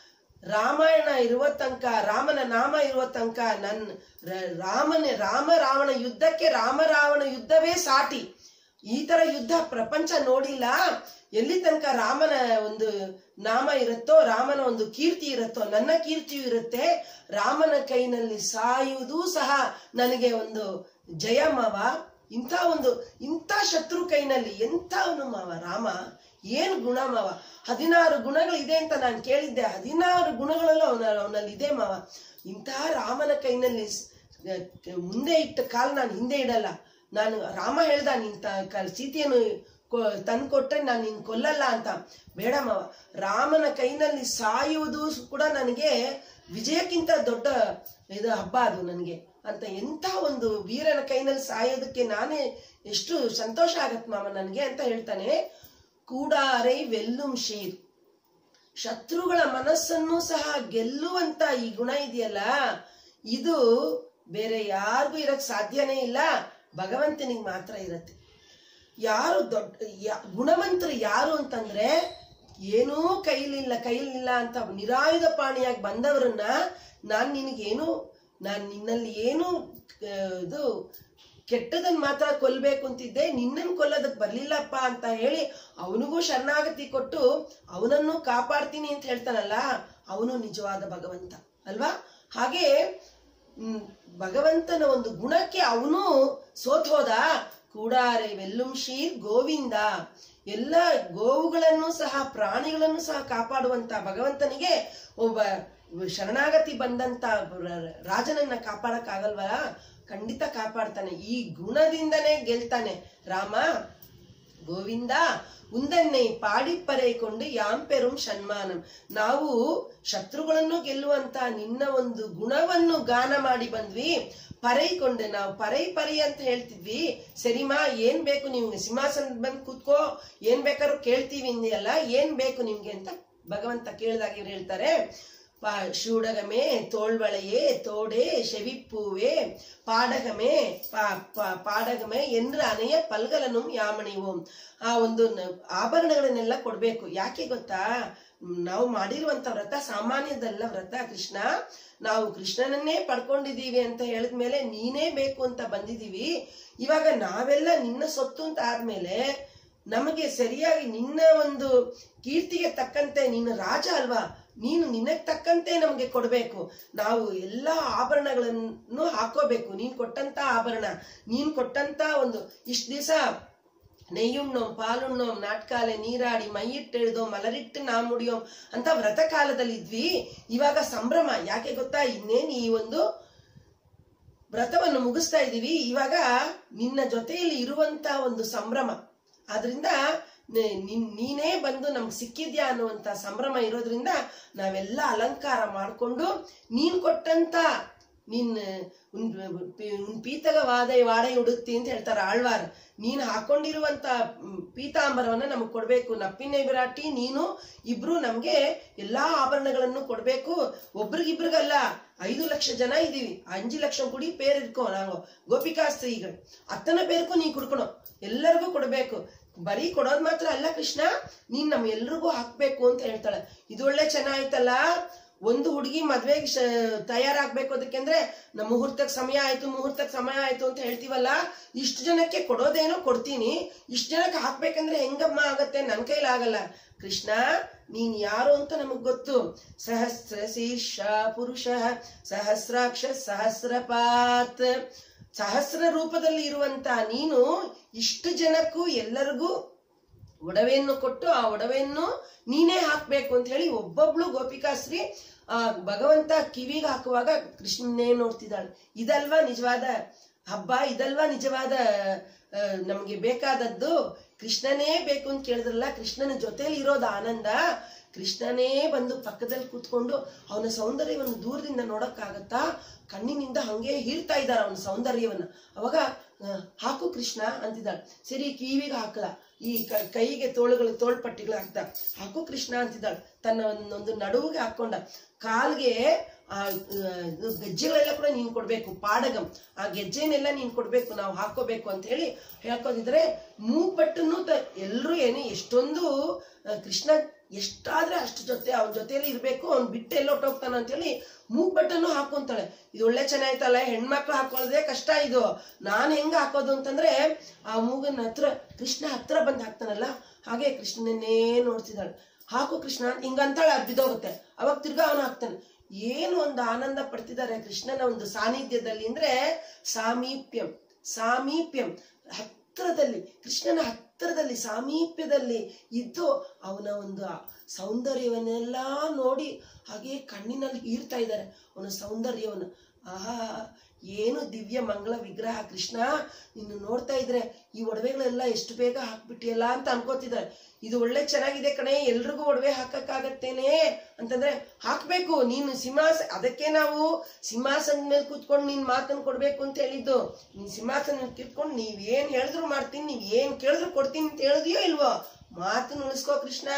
ರಾಮಾಯಣ ಇರುವ ತನಕ ರಾಮನ ನಾಮ ಇರುವ ತನಕ ನನ್ ರ- ರಾಮನೇ ರಾಮ ರಾವಣ ಯುದ್ಧಕ್ಕೆ ರಾಮ ರಾವಣ ಯುದ್ಧವೇ ಸಾಟಿ ಈ ತರ ಯುದ್ಧ ಪ್ರಪಂಚ ನೋಡಿಲ್ಲ ಎಲ್ಲಿ ತನಕ ರಾಮನ ಒಂದು ನಾಮ ಇರುತ್ತೋ ರಾಮನ ಒಂದು ಕೀರ್ತಿ ಇರುತ್ತೋ ನನ್ನ ಕೀರ್ತಿಯೂ ಇರುತ್ತೆ ರಾಮನ ಕೈನಲ್ಲಿ ಸಾಯುವುದೂ ಸಹ ನನಗೆ ಒಂದು ಜಯ ಮಾವ ಇಂಥ ಒಂದು ಇಂಥ ಶತ್ರು ಕೈನಲ್ಲಿ ಎಂಥವನು ಮಾವ ರಾಮ ಏನ್ ಗುಣ ಮಾವ ಹದಿನಾರು ಗುಣಗಳು ಇದೆ ಅಂತ ನಾನು ಕೇಳಿದ್ದೆ ಹದಿನಾರು ಗುಣಗಳಲ್ಲೂ ಅವನ ಅವನಲ್ಲಿ ಇದೆ ಮಾವ ಇಂತಹ ರಾಮನ ಕೈನಲ್ಲಿ ಸ್- ಕ- ಮುಂದೆ ಇಟ್ಟ ಕಾಲ್ ನಾನು ಹಿಂದೆ ಇಡಲ್ಲ ನಾನು ರಾಮ ಹೇಳ್ದ ನೀನ್ ತ- ಕ- ಸೀತೆಯನ್ನು ತಂದು ಕೊಟ್ರೆ ನಾನು ನಿನ್ ಕೊಲ್ಲಲ್ಲ ಅಂತ ಬೇಡ ಮಾವ ರಾಮನ ಕೈನಲ್ಲಿ ಸಾಯುವುದು ಸ್- ಕೂಡ ನನಗೆ ವಿಜಯಕ್ಕಿಂತ ದೊಡ್ಡ ಇದು ಹಬ್ಬ ಅದು ನನಗೆ ಅಂತ ಎಂಥ ಒಂದು ವೀರನ ಕೈನಲ್ಲಿ ಸಾಯೋದಕ್ಕೆ ನಾನೇ ಎಷ್ಟು ಸಂತೋಷ ಆಗತ್ ಮಾವ ನನಗೆ ಅಂತ ಹೇಳ್ತಾನೆ ಕೂಡಾರೈ ವೆಲ್ಲುಂ ಶೀರ್ ಶತ್ರುಗಳ ಮನಸ್ಸನ್ನು ಸಹ ಗೆಲ್ಲುವಂತ ಈ ಗುಣ ಇದೆಯಲ್ಲ ಇದು ಬೇರೆ ಯಾರಿಗೂ ಇರಕ್ ಸಾಧ್ಯನೇ ಇಲ್ಲ ಭಗವಂತನಿಗೆ ಮಾತ್ರ ಇರತ್ತೆ ಯಾರು ದೊಡ್ಡ ಯಾ- ಗುಣವಂತರು ಯಾರು ಅಂತಂದ್ರೆ ಏನೂ ಕೈಲಿಲ್ಲ ಕೈಲಿಲ್ಲ ಅಂತ ನಿರಾಯುಧ ಪಾಣಿಯಾಗಿ ಬಂದವರನ್ನ ನಾನ್ ನಿನಗೇನು ನಾನ್ ನಿನ್ನಲ್ಲಿ ಏನು ಆ, ಇದು ಕೆಟ್ಟದನ್ನ ಮಾತ್ರ ಕೊಲ್ಬೇಕು ಅಂತಿದ್ದೆ ನಿನ್ನನ್ನು ಕೊಲ್ಲೋದಕ್ ಬರ್ಲಿಲ್ಲಪ್ಪ ಅಂತ ಹೇಳಿ ಅವನಿಗೂ ಶರಣಾಗತಿ ಕೊಟ್ಟು ಅವನನ್ನು ಕಾಪಾಡ್ತೀನಿ ಅಂತ ಹೇಳ್ತಾನಲ್ಲ ಅವನು ನಿಜವಾದ ಭಗವಂತ ಅಲ್ವಾ ಹಾಗೆ ಹ್ಮ್, ಭಗವಂತನ ಒಂದು ಗುಣಕ್ಕೆ ಅವನು ಸೋತ್ ಹೋದ ಕೂಡಾರೆ ವೆಲ್ಲುಂ ಶೀರ್ ಗೋವಿಂದ ಎಲ್ಲ ಗೋವುಗಳನ್ನು ಸಹ ಪ್ರಾಣಿಗಳನ್ನು ಸಹ ಕಾಪಾಡುವಂತ ಭಗವಂತನಿಗೆ ಒಬ್ಬ ಶರಣಾಗತಿ ಬಂದಂತ ರ- ರಾಜನನ್ನ ಕಾಪಾಡಕ್ ಆಗಲ್ವಾ ಖಂಡಿತ ಕಾಪಾಡ್ತಾನೆ ಈ ಗುಣದಿಂದನೇ ಗೆಲ್ತಾನೆ ರಾಮ ಗೋವಿಂದ ಉಂದನ್ನೇ ಪಾಡಿಪ್ಪರೆ ಕೊಂಡು ಯಾಂಪೆರುಂ ಸನ್ಮಾನಂ ನಾವು ಶತ್ರುಗಳನ್ನು ಗೆಲ್ಲುವಂತ ನಿನ್ನ ಒಂದು ಗುಣವನ್ನು ಗಾನ ಮಾಡಿ ಬಂದ್ವಿ ಪರೈಕೊಂಡೆ ನಾವು ಪರೈ ಪರಿ ಅಂತ ಹೇಳ್ತಿದ್ವಿ ಸರಿಮಾ ಏನ್ ಬೇಕು ನಿಮ್ಗೆ ಸಿಂಹಾಸನ ಬಂದ್ ಕೂತ್ಕೋ ಏನ್ ಬೇಕಾದ್ರೂ ಕೇಳ್ತೀವಿ ಇಂದಿಯಲ್ಲ ಏನ್ ಬೇಕು ನಿಮ್ಗೆ ಅಂತ ಭಗವಂತ ಕೇಳಿದಾಗ ಇವ್ರು ಹೇಳ್ತಾರೆ பா சூடகமே தோள்வளையே தோடே செவிப்பூவே ಪಾಡಗಮೇ ಪಾ- ಪಾ- ಪಾಡಗಮೇ ಎಂದು ಅನೆಯ ಪಲ್ಗಲನು ಯಾಮಣಿವು ಆ ಒಂದು ನ- ಆಭರಣಗಳನ್ನೆಲ್ಲ ಕೊಡ್ಬೇಕು ಯಾಕೆ ಗೊತ್ತಾ ನಾವು ಮಾಡಿರುವಂತ ವ್ರತ ಸಾಮಾನ್ಯದಲ್ಲ ವ್ರತ ಕೃಷ್ಣ ನಾವು ಕೃಷ್ಣನನ್ನೇ ಪಡ್ಕೊಂಡಿದೀವಿ ಅಂತ ಹೇಳಿದ್ಮೇಲೆ ನೀನೇ ಬೇಕು ಅಂತ ಬಂದಿದೀವಿ ಇವಾಗ ನಾವೆಲ್ಲ ನಿನ್ನ ಸೊತ್ತು ಅಂತ ಆದ್ಮೇಲೆ ನಮಗೆ ಸರಿಯಾಗಿ ನಿನ್ನ ಒಂದು ಕೀರ್ತಿಗೆ ತಕ್ಕಂತೆ ನೀನು ರಾಜ ಅಲ್ವಾ ನೀನು ನಿನಗ್ ತಕ್ಕಂತೆ ನಮಗೆ ಕೊಡ್ಬೇಕು ನಾವು ಎಲ್ಲಾ ಆಭರಣಗಳನ್ನು ಹಾಕೋಬೇಕು ನೀನ್ ಕೊಟ್ಟಂತ ಆಭರಣ ನೀನ್ ಕೊಟ್ಟಂತ ಒಂದು ಇಷ್ಟ ದಿವಸ ನೆಯ್ಯುಣ್ಣೋಂ ಪಾಲುಣ್ಣೋಂ ನಾಟ್ಕಾಲೆ ನೀರಾಡಿ ಮೈಯಿಟ್ಟೆಳ್ದೋ ಮಲರಿಟ್ಟು ನಾ ಮುಡಿಯೋಂ ಅಂತ ವ್ರತ ಕಾಲದಲ್ಲಿ ಇದ್ವಿ ಇವಾಗ ಸಂಭ್ರಮ ಯಾಕೆ ಗೊತ್ತಾ ಇನ್ನೇನ್ ಈ ಒಂದು ವ್ರತವನ್ನು ಮುಗಿಸ್ತಾ ಇದೀವಿ ಇವಾಗ ನಿನ್ನ ಜೊತೆಯಲ್ಲಿ ಇರುವಂತ ಒಂದು ಸಂಭ್ರಮ ಆದ್ರಿಂದ ನೆ- ನಿನ್- ನೀನೇ ಬಂದು ನಮ್ಗೆ ಸಿಕ್ಕಿದ್ಯಾ ಅನ್ನುವಂತ ಸಂಭ್ರಮ ಇರೋದ್ರಿಂದ ನಾವೆಲ್ಲ ಅಲಂಕಾರ ಮಾಡ್ಕೊಂಡು ನೀನ್ ಕೊಟ್ಟಂತ ನಿನ್ ಉನ್ ಪಿ- ಉನ್ ಪೀತಕವಾದ ವಾಡೆ ಉಡುತ್ತಿ ಅಂತ ಹೇಳ್ತಾರೆ ಆಳ್ವಾರ್ ನೀನ್ ಹಾಕೊಂಡಿರುವಂತ ಮ್, ಪೀತಾಂಬರವನ್ನ ನಮಗ್ ಕೊಡ್ಬೇಕು ನಪ್ಪಿನ ವಿರಾಟಿ ನೀನು ಇಬ್ರು ನಮ್ಗೆ ಎಲ್ಲಾ ಆಭರಣಗಳನ್ನು ಕೊಡ್ಬೇಕು ಒಬ್ರಿಗಿಬ್ರಿಗಲ್ಲ ಐದು ಲಕ್ಷ ಜನ ಇದೀವಿ ಅಂಜು ಲಕ್ಷ ಕುಡಿ ಪೇರ್ ಇಟ್ಕೋ ನಾವು ಗೋಪಿಕಾ ಸ್ತ್ರೀಗಳು ಅತ್ತನ ಪೇರ್ಕು ನೀ ಕುಡ್ಕೊಣೋ ಎಲ್ಲರಿಗೂ ಕೊಡ್ಬೇಕು ಬರೀ ಕೊಡೋದ್ ಮಾತ್ರ ಅಲ್ಲ ಕೃಷ್ಣ ನೀನ್ ನಮ್ ಎಲ್ರಿಗೂ ಹಾಕ್ಬೇಕು ಅಂತ ಹೇಳ್ತಾಳೆ ಇದು ಒಳ್ಳೆ ಚೆನ್ನಾಯ್ತಲ್ಲ ಒಂದು ಹುಡುಗಿ ಮದ್ವೆಗೆ ಶ- ತಯಾರಾಗ್ಬೇಕು ಅದಕ್ಕೆ ಅಂದ್ರೆ ನಮ್ಮ ಮುಹೂರ್ತಕ್ ಸಮಯ ಆಯ್ತು ಮುಹೂರ್ತಕ್ ಸಮಯ ಆಯ್ತು ಅಂತ ಹೇಳ್ತೀವಲ್ಲ ಇಷ್ಟು ಜನಕ್ಕೆ ಕೊಡೋದೇನೋ ಕೊಡ್ತೀನಿ ಇಷ್ಟು ಜನಕ್ಕೆ ಹಾಕ್ಬೇಕಂದ್ರೆ ಹೆಂಗಮ್ಮ ಆಗತ್ತೆ ನನ್ ಕೈಲಾಗಲ್ಲ ಕೃಷ್ಣ ನೀನ್ ಯಾರು ಅಂತ ನಮಗ್ ಗೊತ್ತು ಸಹಸ್ರ ಶೀರ್ಷ ಪುರುಷ ಸಹಸ್ರಾಕ್ಷ ಸಹಸ್ರಪಾತ್ ಸಹಸ್ರ ರೂಪದಲ್ಲಿ ಇರುವಂತ ನೀನು ಇಷ್ಟು ಜನಕ್ಕೂ ಎಲ್ಲರಿಗೂ ಒಡವೆಯನ್ನು ಕೊಟ್ಟು ಆ ಒಡವೆಯನ್ನು ನೀನೇ ಹಾಕ್ಬೇಕು ಅಂತ ಹೇಳಿ ಒಬ್ಬೊಬ್ಳು ಗೋಪಿಕಾಶ್ರೀ ಆ ಭಗವಂತ ಕಿವಿಗೆ ಹಾಕುವಾಗ ಕೃಷ್ಣನೇ ನೋಡ್ತಿದ್ದಾಳೆ ಇದಲ್ವಾ ನಿಜವಾದ ಹಬ್ಬ ಇದಲ್ವಾ ನಿಜವಾದ ಆ, ನಮ್ಗೆ ಬೇಕಾದದ್ದು ಕೃಷ್ಣನೇ ಬೇಕು ಅಂತ ಕೇಳಿದ್ರಲ್ಲ ಕೃಷ್ಣನ ಜೊತೆಲಿ ಇರೋದು ಆನಂದ ಕೃಷ್ಣನೇ ಬಂದು ಪಕ್ಕದಲ್ಲಿ ಕೂತ್ಕೊಂಡು ಅವನ ಸೌಂದರ್ಯವನ್ನು ದೂರದಿಂದ ನೋಡಕ್ಕಾಗತ್ತಾ ಕಣ್ಣಿನಿಂದ ಹಂಗೆ ಹೀರ್ತಾ ಇದ್ದಾರ ಅವನ ಸೌಂದರ್ಯವನ್ನ ಅವಾಗ ಆ, ಹಾಕು ಕೃಷ್ಣ ಅಂತಿದ್ದಾಳೆ ಸರಿ ಕಿವಿಗೆ ಹಾಕಲ ಈ ಕ- ಕೈಗೆ ತೋಳುಗಳು ತೋಳ್ಪಟ್ಟಿಗಳು ಹಾಕ್ದ ಹಾಕು ಕೃಷ್ಣ ಅಂತಿದ್ದಾಳೆ ತನ್ನ ಒಂದೊಂದು ನಡುವಿಗೆ ಹಾಕೊಂಡ ಕಾಲ್ಗೆ ಆ ಆ, ಇದು ಗೆಜ್ಜೆಗಳೆಲ್ಲ ಕೂಡ ನೀನ್ ಕೊಡ್ಬೇಕು ಪಾಡಗಂ ಆ ಗೆಜ್ಜೆನೆಲ್ಲ ನೀನ್ ಕೊಡ್ಬೇಕು ನಾವು ಹಾಕೋಬೇಕು ಅಂತ ಹೇಳಿ ಹೇಳ್ಕೋದಿದ್ರೆ ಮೂಗ್ಬಟ್ಟನ್ನು ತ ಎಲ್ರು ಏನು ಎಷ್ಟೊಂದು ಆ, ಕೃಷ್ಣ ಎಷ್ಟಾದ್ರೆ ಅಷ್ಟು ಜೊತೆ ಅವನ ಜೊತೆಯಲ್ಲಿ ಇರ್ಬೇಕು ಅವ್ನ್ ಬಿಟ್ಟು ಎಲ್ಲೊಟ್ಟೋಗ್ತಾನ ಅಂತ ಹೇಳಿ ಮೂಗ್ಬಟ್ಟನ್ನು ಹಾಕೊಂತಾಳೆ ಇದು ಒಳ್ಳೆ ಚೆನ್ನಾಯ್ತಲ್ಲ ಹೆಣ್ಮಕ್ಳು ಹಾಕೊಳ್ಳೋದೇ ಕಷ್ಟ ಇದು ನಾನ್ ಹೆಂಗ ಹಾಕೋದು ಅಂತಂದ್ರೆ ಆ ಮೂಗನ ಹತ್ರ ಕೃಷ್ಣ ಹತ್ರ ಬಂದ್ ಹಾಕ್ತಾನಲ್ಲ ಹಾಗೆ ಕೃಷ್ಣನನ್ನೇ ನೋಡ್ತಿದ್ದಾಳೆ ಹಾಕು ಕೃಷ್ಣ ಅಂತ ಹಿಂಗಂತಾಳೆ ಅದ್ ಬಿದ್ದೋಗುತ್ತೆ ಅವಾಗ ತಿರ್ಗಾ ಅವನು ಹಾಕ್ತಾನೆ ಏನು ಒಂದು ಆನಂದ ಪಡ್ತಿದ್ದಾರೆ ಕೃಷ್ಣನ ಒಂದು ಸಾನ್ನಿಧ್ಯದಲ್ಲಿ ಅಂದ್ರೆ ಸಾಮೀಪ್ಯಂ ಸಾಮೀಪ್ಯಂ ಹತ್ತಿರದಲ್ಲಿ ಕೃಷ್ಣನ ಹತ್ತಿರದಲ್ಲಿ ಸಾಮೀಪ್ಯದಲ್ಲಿ ಇದ್ದು ಅವನ ಒಂದು ಆ ಸೌಂದರ್ಯವನ್ನೆಲ್ಲ ನೋಡಿ ಹಾಗೆ ಕಣ್ಣಿನಲ್ಲಿ ಈರ್ತಾ ಇದ್ದಾರೆ ಅವನ ಸೌಂದರ್ಯವನ್ನು ಆಹಾ ಏನು ದಿವ್ಯ ಮಂಗಳ ವಿಗ್ರಹ ಕೃಷ್ಣ ನಿನ್ನ ನೋಡ್ತಾ ಇದ್ರೆ ಈ ಒಡವೆಗಳೆಲ್ಲ ಎಷ್ಟು ಬೇಗ ಹಾಕ್ಬಿಟ್ಟಿಯಲ್ಲ ಅಂತ ಅನ್ಕೋತಿದ್ದಾರೆ ಇದು ಒಳ್ಳೆ ಚೆನ್ನಾಗಿದೆ ಕಣೆ ಎಲ್ರಿಗೂ ಒಡವೆ ಹಾಕಕ್ಕಾಗತ್ತೇನೆ ಅಂತಂದ್ರೆ ಹಾಕ್ಬೇಕು ನೀನು ಸಿಂಹಾಸ ಅದಕ್ಕೆ ನಾವು ಸಿಂಹಾಸನದ ಮೇಲೆ ಕೂತ್ಕೊಂಡು ನೀನ್ ಮಾತನ್ನು ಕೊಡ್ಬೇಕು ಅಂತ ಹೇಳಿದ್ದು ನೀನ್ ಸಿಂಹಾಸನ ಕಿತ್ಕೊಂಡು ನೀವ್ ಏನ್ ಹೇಳಿದ್ರು ಮಾಡ್ತೀನಿ ನೀವ್ ಏನ್ ಕೇಳಿದ್ರು ಕೊಡ್ತೀನಿ ಅಂತ ಹೇಳಿದ್ಯೋ ಇಲ್ವೋ ಮಾತನ್ನು ಉಳಿಸ್ಕೋ ಕೃಷ್ಣ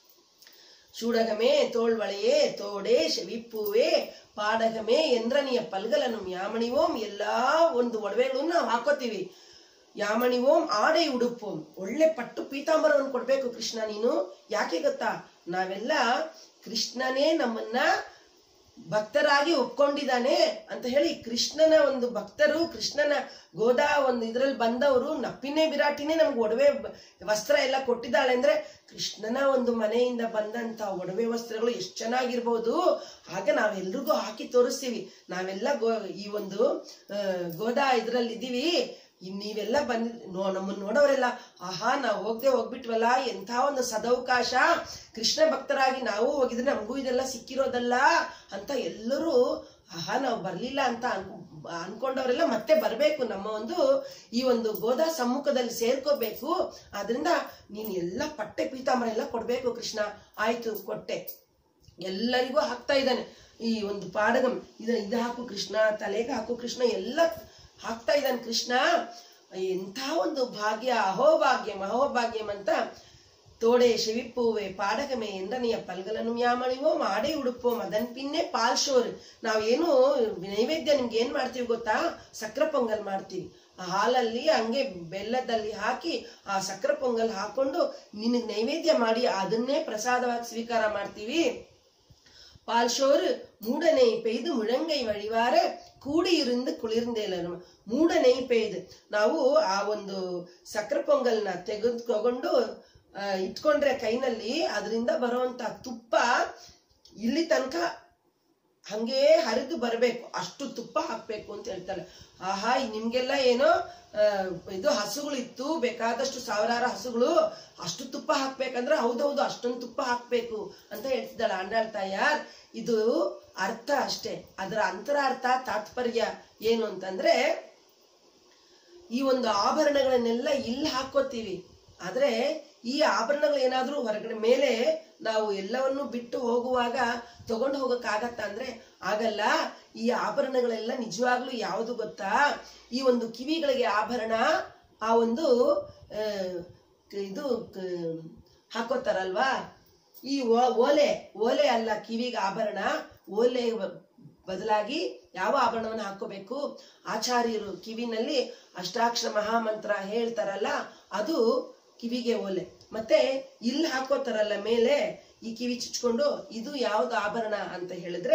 சூடகமே தோள்வளையே தோடே செவிப்பூவே ಪಾಡಗಮೇ ಎಂದ್ರನಿಯ ಪಲ್ಗಲನ್ನು ಯಾಮಣಿವೋಂ ಎಲ್ಲಾ ಒಂದು ಒಡವೆಗಳನ್ನು ನಾವು ಹಾಕೋತೀವಿ ಯಾಮಣಿವೋಂ ಆಡೆ ಉಡುಪೋಂ ಒಳ್ಳೆ ಪಟ್ಟು ಪೀತಾಂಬರವನ್ನು ಕೊಡ್ಬೇಕು ಕೃಷ್ಣ ನೀನು ಯಾಕೆ ಗೊತ್ತಾ ನಾವೆಲ್ಲ ಕೃಷ್ಣನೇ ನಮ್ಮನ್ನ ಭಕ್ತರಾಗಿ ಒಪ್ಕೊಂಡಿದ್ದಾನೆ ಅಂತ ಹೇಳಿ ಕೃಷ್ಣನ ಒಂದು ಭಕ್ತರು ಕೃಷ್ಣನ ಗೋದಾ ಒಂದು ಇದ್ರಲ್ಲಿ ಬಂದವರು ನಪ್ಪಿನೇ ವಿರಾಟಿನೇ ನಮ್ಗೆ ಒಡವೆ ಬ- ವಸ್ತ್ರ ಎಲ್ಲ ಕೊಟ್ಟಿದ್ದಾಳೆ ಅಂದ್ರೆ ಕೃಷ್ಣನ ಒಂದು ಮನೆಯಿಂದ ಬಂದಂತ ಒಡವೆ ವಸ್ತ್ರಗಳು ಎಷ್ಟು ಚೆನ್ನಾಗಿರ್ಬೋದು ಆಗ ನಾವೆಲ್ರಿಗೂ ಹಾಕಿ ತೋರಿಸ್ತೀವಿ ನಾವೆಲ್ಲ ಗೋ ಈ ಒಂದು ಆ, ಗೋದಾ ಇದ್ರಲ್ಲಿ ಇದೀವಿ ಇನ್ ನೀವೆಲ್ಲ ಬಂದ್ ನೋ ನಮ್ಮನ್ನ ನೋಡೋರೆಲ್ಲ ಆಹಾ ನಾವು ಹೋಗದೆ ಹೋಗ್ಬಿಟ್ವಲ್ಲ ಎಂಥ ಒಂದು ಸದವಕಾಶ ಕೃಷ್ಣ ಭಕ್ತರಾಗಿ ನಾವು ಹೋಗಿದ್ರೆ ನಮಗೂ ಇದೆಲ್ಲ ಸಿಕ್ಕಿರೋದಲ್ಲ ಅಂತ ಎಲ್ಲರೂ ಆಹಾ ನಾವು ಬರ್ಲಿಲ್ಲ ಅಂತ ಅನ್ಕೊ- ಅನ್ಕೊಂಡವರೆಲ್ಲ ಮತ್ತೆ ಬರ್ಬೇಕು ನಮ್ಮ ಒಂದು ಈ ಒಂದು ಗೋದಾ ಸಮ್ಮುಖದಲ್ಲಿ ಸೇರ್ಕೋಬೇಕು ಆದ್ರಿಂದ ನೀನ್ ಎಲ್ಲ ಪಟ್ಟೆ ಪೀತಾಂಬರ ಎಲ್ಲ ಕೊಡ್ಬೇಕು ಕೃಷ್ಣ ಆಯ್ತು ಕೊಟ್ಟೆ ಎಲ್ಲರಿಗೂ ಹಾಕ್ತಾ ಇದ್ದಾನೆ ಈ ಒಂದು ಪಾಡಗಂ ಇದು ಇದು ಹಾಕು ಕೃಷ್ಣ ತಲೆಗೆ ಹಾಕು ಕೃಷ್ಣ ಎಲ್ಲ ಹಾಕ್ತಾ ಇದ್ದಾನೆ ಕೃಷ್ಣ ಎಂಥ ಒಂದು ಭಾಗ್ಯ ಅಹೋಭಾಗ್ಯಂ ಅಹೋಭಾಗ್ಯಂ ಅಂತ தோடே செவிப்பூவே பாடகமே ಎಂದನೆಯ ಪಲ್ಗಲನು ಯಾಮಳಿವೋ ಮಾಡೇ ಉಡುಪೋ ಮದನ್ ಪಿನ್ನೆ ಪಾಲ್ಶೋರ್ ನಾವೇನು ನೈವೇದ್ಯ ನಿಮ್ಗೆ ಏನ್ ಮಾಡ್ತೀವಿ ಗೊತ್ತಾ ಸಕ್ರ ಪೊಂಗಲ್ ಮಾಡ್ತೀವಿ ಆ ಹಾಲಲ್ಲಿ ಹಂಗೆ ಬೆಲ್ಲದಲ್ಲಿ ಹಾಕಿ ಆ ಸಕ್ರ ಪೊಂಗಲ್ ಹಾಕೊಂಡು ನಿನಗ್ ನೈವೇದ್ಯ ಮಾಡಿ ಅದನ್ನೇ ಪ್ರಸಾದವಾಗಿ ಸ್ವೀಕಾರ ಮಾಡ್ತೀವಿ பால்ஷோரு மூடனை பெய்து முழங்கை வழிವಾರ ಕೂಡಿ ಇருந்து ಕುಳಿರ್ಂದೇಲನು ಮೂಡನೈ ಪೇಯ್ದು ನಾವು ಆ ಒಂದು ಸಕ್ಕರೆ ಪೊಂಗಲ್ನ ತೆಗೆದುಕೊಂಡು ಆ, ಇಟ್ಕೊಂಡ್ರೆ ಕೈನಲ್ಲಿ ಅದರಿಂದ ಬರುವಂತ ತುಪ್ಪ ಇಲ್ಲಿ ತನಕ ಹಂಗೇ ಹರಿದು ಬರಬೇಕು ಅಷ್ಟು ತುಪ್ಪ ಹಾಕ್ಬೇಕು ಅಂತ ಹೇಳ್ತಾರೆ ಆಹಾ ಈ ನಿಮ್ಗೆಲ್ಲ ಏನೋ ಆ, ಇದು ಹಸುಗಳಿತ್ತು ಬೇಕಾದಷ್ಟು ಸಾವಿರಾರು ಹಸುಗಳು ಅಷ್ಟು ತುಪ್ಪ ಹಾಕ್ಬೇಕಂದ್ರೆ ಹೌದೌದು ಅಷ್ಟೊಂದು ತುಪ್ಪ ಹಾಕ್ಬೇಕು ಅಂತ ಹೇಳ್ತಿದ್ದಾಳೆ ಆಂಡಾಳ್ ತಾಯಾರ್ ಇದು ಅರ್ಥ ಅಷ್ಟೇ ಅದರ ಅಂತರಾರ್ಥ ತಾತ್ಪರ್ಯ ಏನು ಅಂತಂದ್ರೆ ಈ ಒಂದು ಆಭರಣಗಳನ್ನೆಲ್ಲ ಇಲ್ಲಿ ಹಾಕೋತೀವಿ ಆದ್ರೆ ಈ ಆಭರಣಗಳು ಏನಾದ್ರೂ ಹೊರಗಡೆ ಮೇಲೆ ನಾವು ಎಲ್ಲವನ್ನು ಬಿಟ್ಟು ಹೋಗುವಾಗ ತಗೊಂಡು ಹೋಗಕ್ಕಾಗತ್ತ ಅಂದ್ರೆ ಆಗಲ್ಲ ಈ ಆಭರಣಗಳೆಲ್ಲ ನಿಜವಾಗ್ಲೂ ಯಾವುದು ಗೊತ್ತಾ ಈ ಒಂದು ಕಿವಿಗಳಿಗೆ ಆಭರಣ ಆ ಒಂದು ಆ, ಇದು ಕ- ಹಾಕೋತಾರಲ್ವಾ ಈ ಓ- ಓಲೆ ಓಲೆ ಅಲ್ಲ ಕಿವಿಗೆ ಆಭರಣ ಓಲೆ ಬ- ಬದಲಾಗಿ ಯಾವ ಆಭರಣವನ್ನು ಹಾಕೋಬೇಕು ಆಚಾರ್ಯರು ಕಿವಿನಲ್ಲಿ ಅಷ್ಟಾಕ್ಷರ ಮಹಾಮಂತ್ರ ಹೇಳ್ತಾರಲ್ಲ ಅದು ಕಿವಿಗೆ ಓಲೆ ಮತ್ತೆ ಇಲ್ಲಿ ಹಾಕೋತಾರಲ್ಲ ಮೇಲೆ ಈ ಕಿವಿ ಚುಚ್ಕೊಂಡು ಇದು ಯಾವ್ದು ಆಭರಣ ಅಂತ ಹೇಳಿದ್ರೆ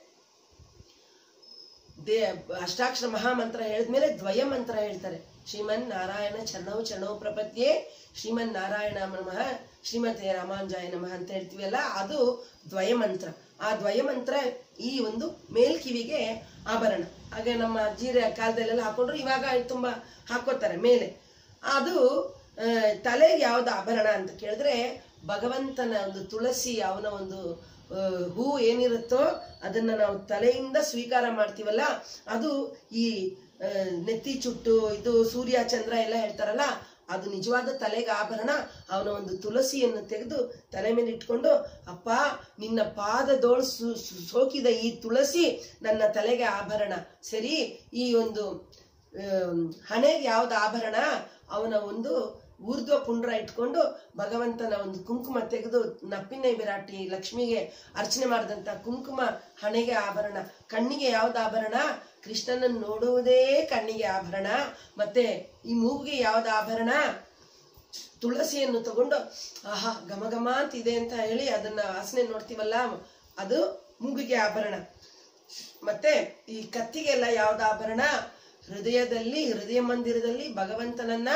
ದೇ ಅಷ್ಟಾಕ್ಷರ ಮಹಾಮಂತ್ರ ಹೇಳಿದ್ಮೇಲೆ ದ್ವಯ ಮಂತ್ರ ಹೇಳ್ತಾರೆ ಶ್ರೀಮನ್ ನಾರಾಯಣ ಚರಣವು ಚರಣವು ಪ್ರಪದ್ಯೆ ಶ್ರೀಮನ್ ನಾರಾಯಣ ನಮಃ ಶ್ರೀಮತೆ ರಾಮಾಂಜಾಯ ನಮಃ ಅಂತ ಹೇಳ್ತೀವಲ್ಲ ಅದು ದ್ವಯ ಮಂತ್ರ ಆ ದ್ವಯ ಮಂತ್ರ ಈ ಒಂದು ಮೇಲ್ಕಿವಿಗೆ ಆಭರಣ ಹಾಗೆ ನಮ್ಮ ಅಜ್ಜಿರ ಕಾಲದಲ್ಲೆಲ್ಲ ಹಾಕೊಂಡ್ರು ಇವಾಗ ತುಂಬಾ ಹಾಕೋತಾರೆ ಮೇಲೆ ಅದು ಆ, ತಲೆಗೆ ಯಾವ್ದು ಆಭರಣ ಅಂತ ಕೇಳಿದ್ರೆ ಭಗವಂತನ ಒಂದು ತುಳಸಿ ಅವನ ಒಂದು ಆ, ಹೂ ಏನಿರುತ್ತೋ ಅದನ್ನ ನಾವು ತಲೆಯಿಂದ ಸ್ವೀಕಾರ ಮಾಡ್ತೀವಲ್ಲ ಅದು ಈ ಆ, ನೆತ್ತಿ ಚುಟ್ಟು ಇದು ಸೂರ್ಯ ಚಂದ್ರ ಎಲ್ಲ ಹೇಳ್ತಾರಲ್ಲ ಅದು ನಿಜವಾದ ತಲೆಗೆ ಆಭರಣ ಅವನ ಒಂದು ತುಳಸಿಯನ್ನು ತೆಗೆದು ತಲೆ ಮೇಲೆ ಇಟ್ಕೊಂಡು ಅಪ್ಪ ನಿನ್ನ ಪಾದದೋಳು ಸು- ಸು- ಸೋಕಿದ ಈ ತುಳಸಿ ನನ್ನ ತಲೆಗೆ ಆಭರಣ ಸರಿ ಈ ಒಂದು ಆಮ್, ಹಣೆಗೆ ಯಾವ್ದು ಆಭರಣ ಅವನ ಒಂದು ಊರ್ಧ್ವ ಪುಂಡ್ರ ಇಟ್ಕೊಂಡು ಭಗವಂತನ ಒಂದು ಕುಂಕುಮ ತೆಗೆದು ನಪ್ಪಿನ ಬಿರಾಟಿ ಲಕ್ಷ್ಮಿಗೆ ಅರ್ಚನೆ ಮಾಡಿದಂತ ಕುಂಕುಮ ಹಣೆಗೆ ಆಭರಣ ಕಣ್ಣಿಗೆ ಯಾವ್ದು ಆಭರಣ ಕೃಷ್ಣನನ್ನು ನೋಡುವುದೇ ಕಣ್ಣಿಗೆ ಆಭರಣ ಮತ್ತೆ ಈ ಮೂಗಿಗೆ ಯಾವ್ದು ಆಭರಣ ತುಳಸಿಯನ್ನು ತಗೊಂಡು ಆಹಾ ಘಮ ಘಮ ಅಂತಿದೆ ಅಂತ ಹೇಳಿ ಅದನ್ನ ವಾಸನೆ ನೋಡ್ತೀವಲ್ಲ ಅದು ಮೂಗಿಗೆ ಆಭರಣ ಮತ್ತೆ ಈ ಕತ್ತಿಗೆಲ್ಲ ಯಾವ್ದು ಆಭರಣ ಹೃದಯದಲ್ಲಿ ಹೃದಯ ಮಂದಿರದಲ್ಲಿ ಭಗವಂತನನ್ನ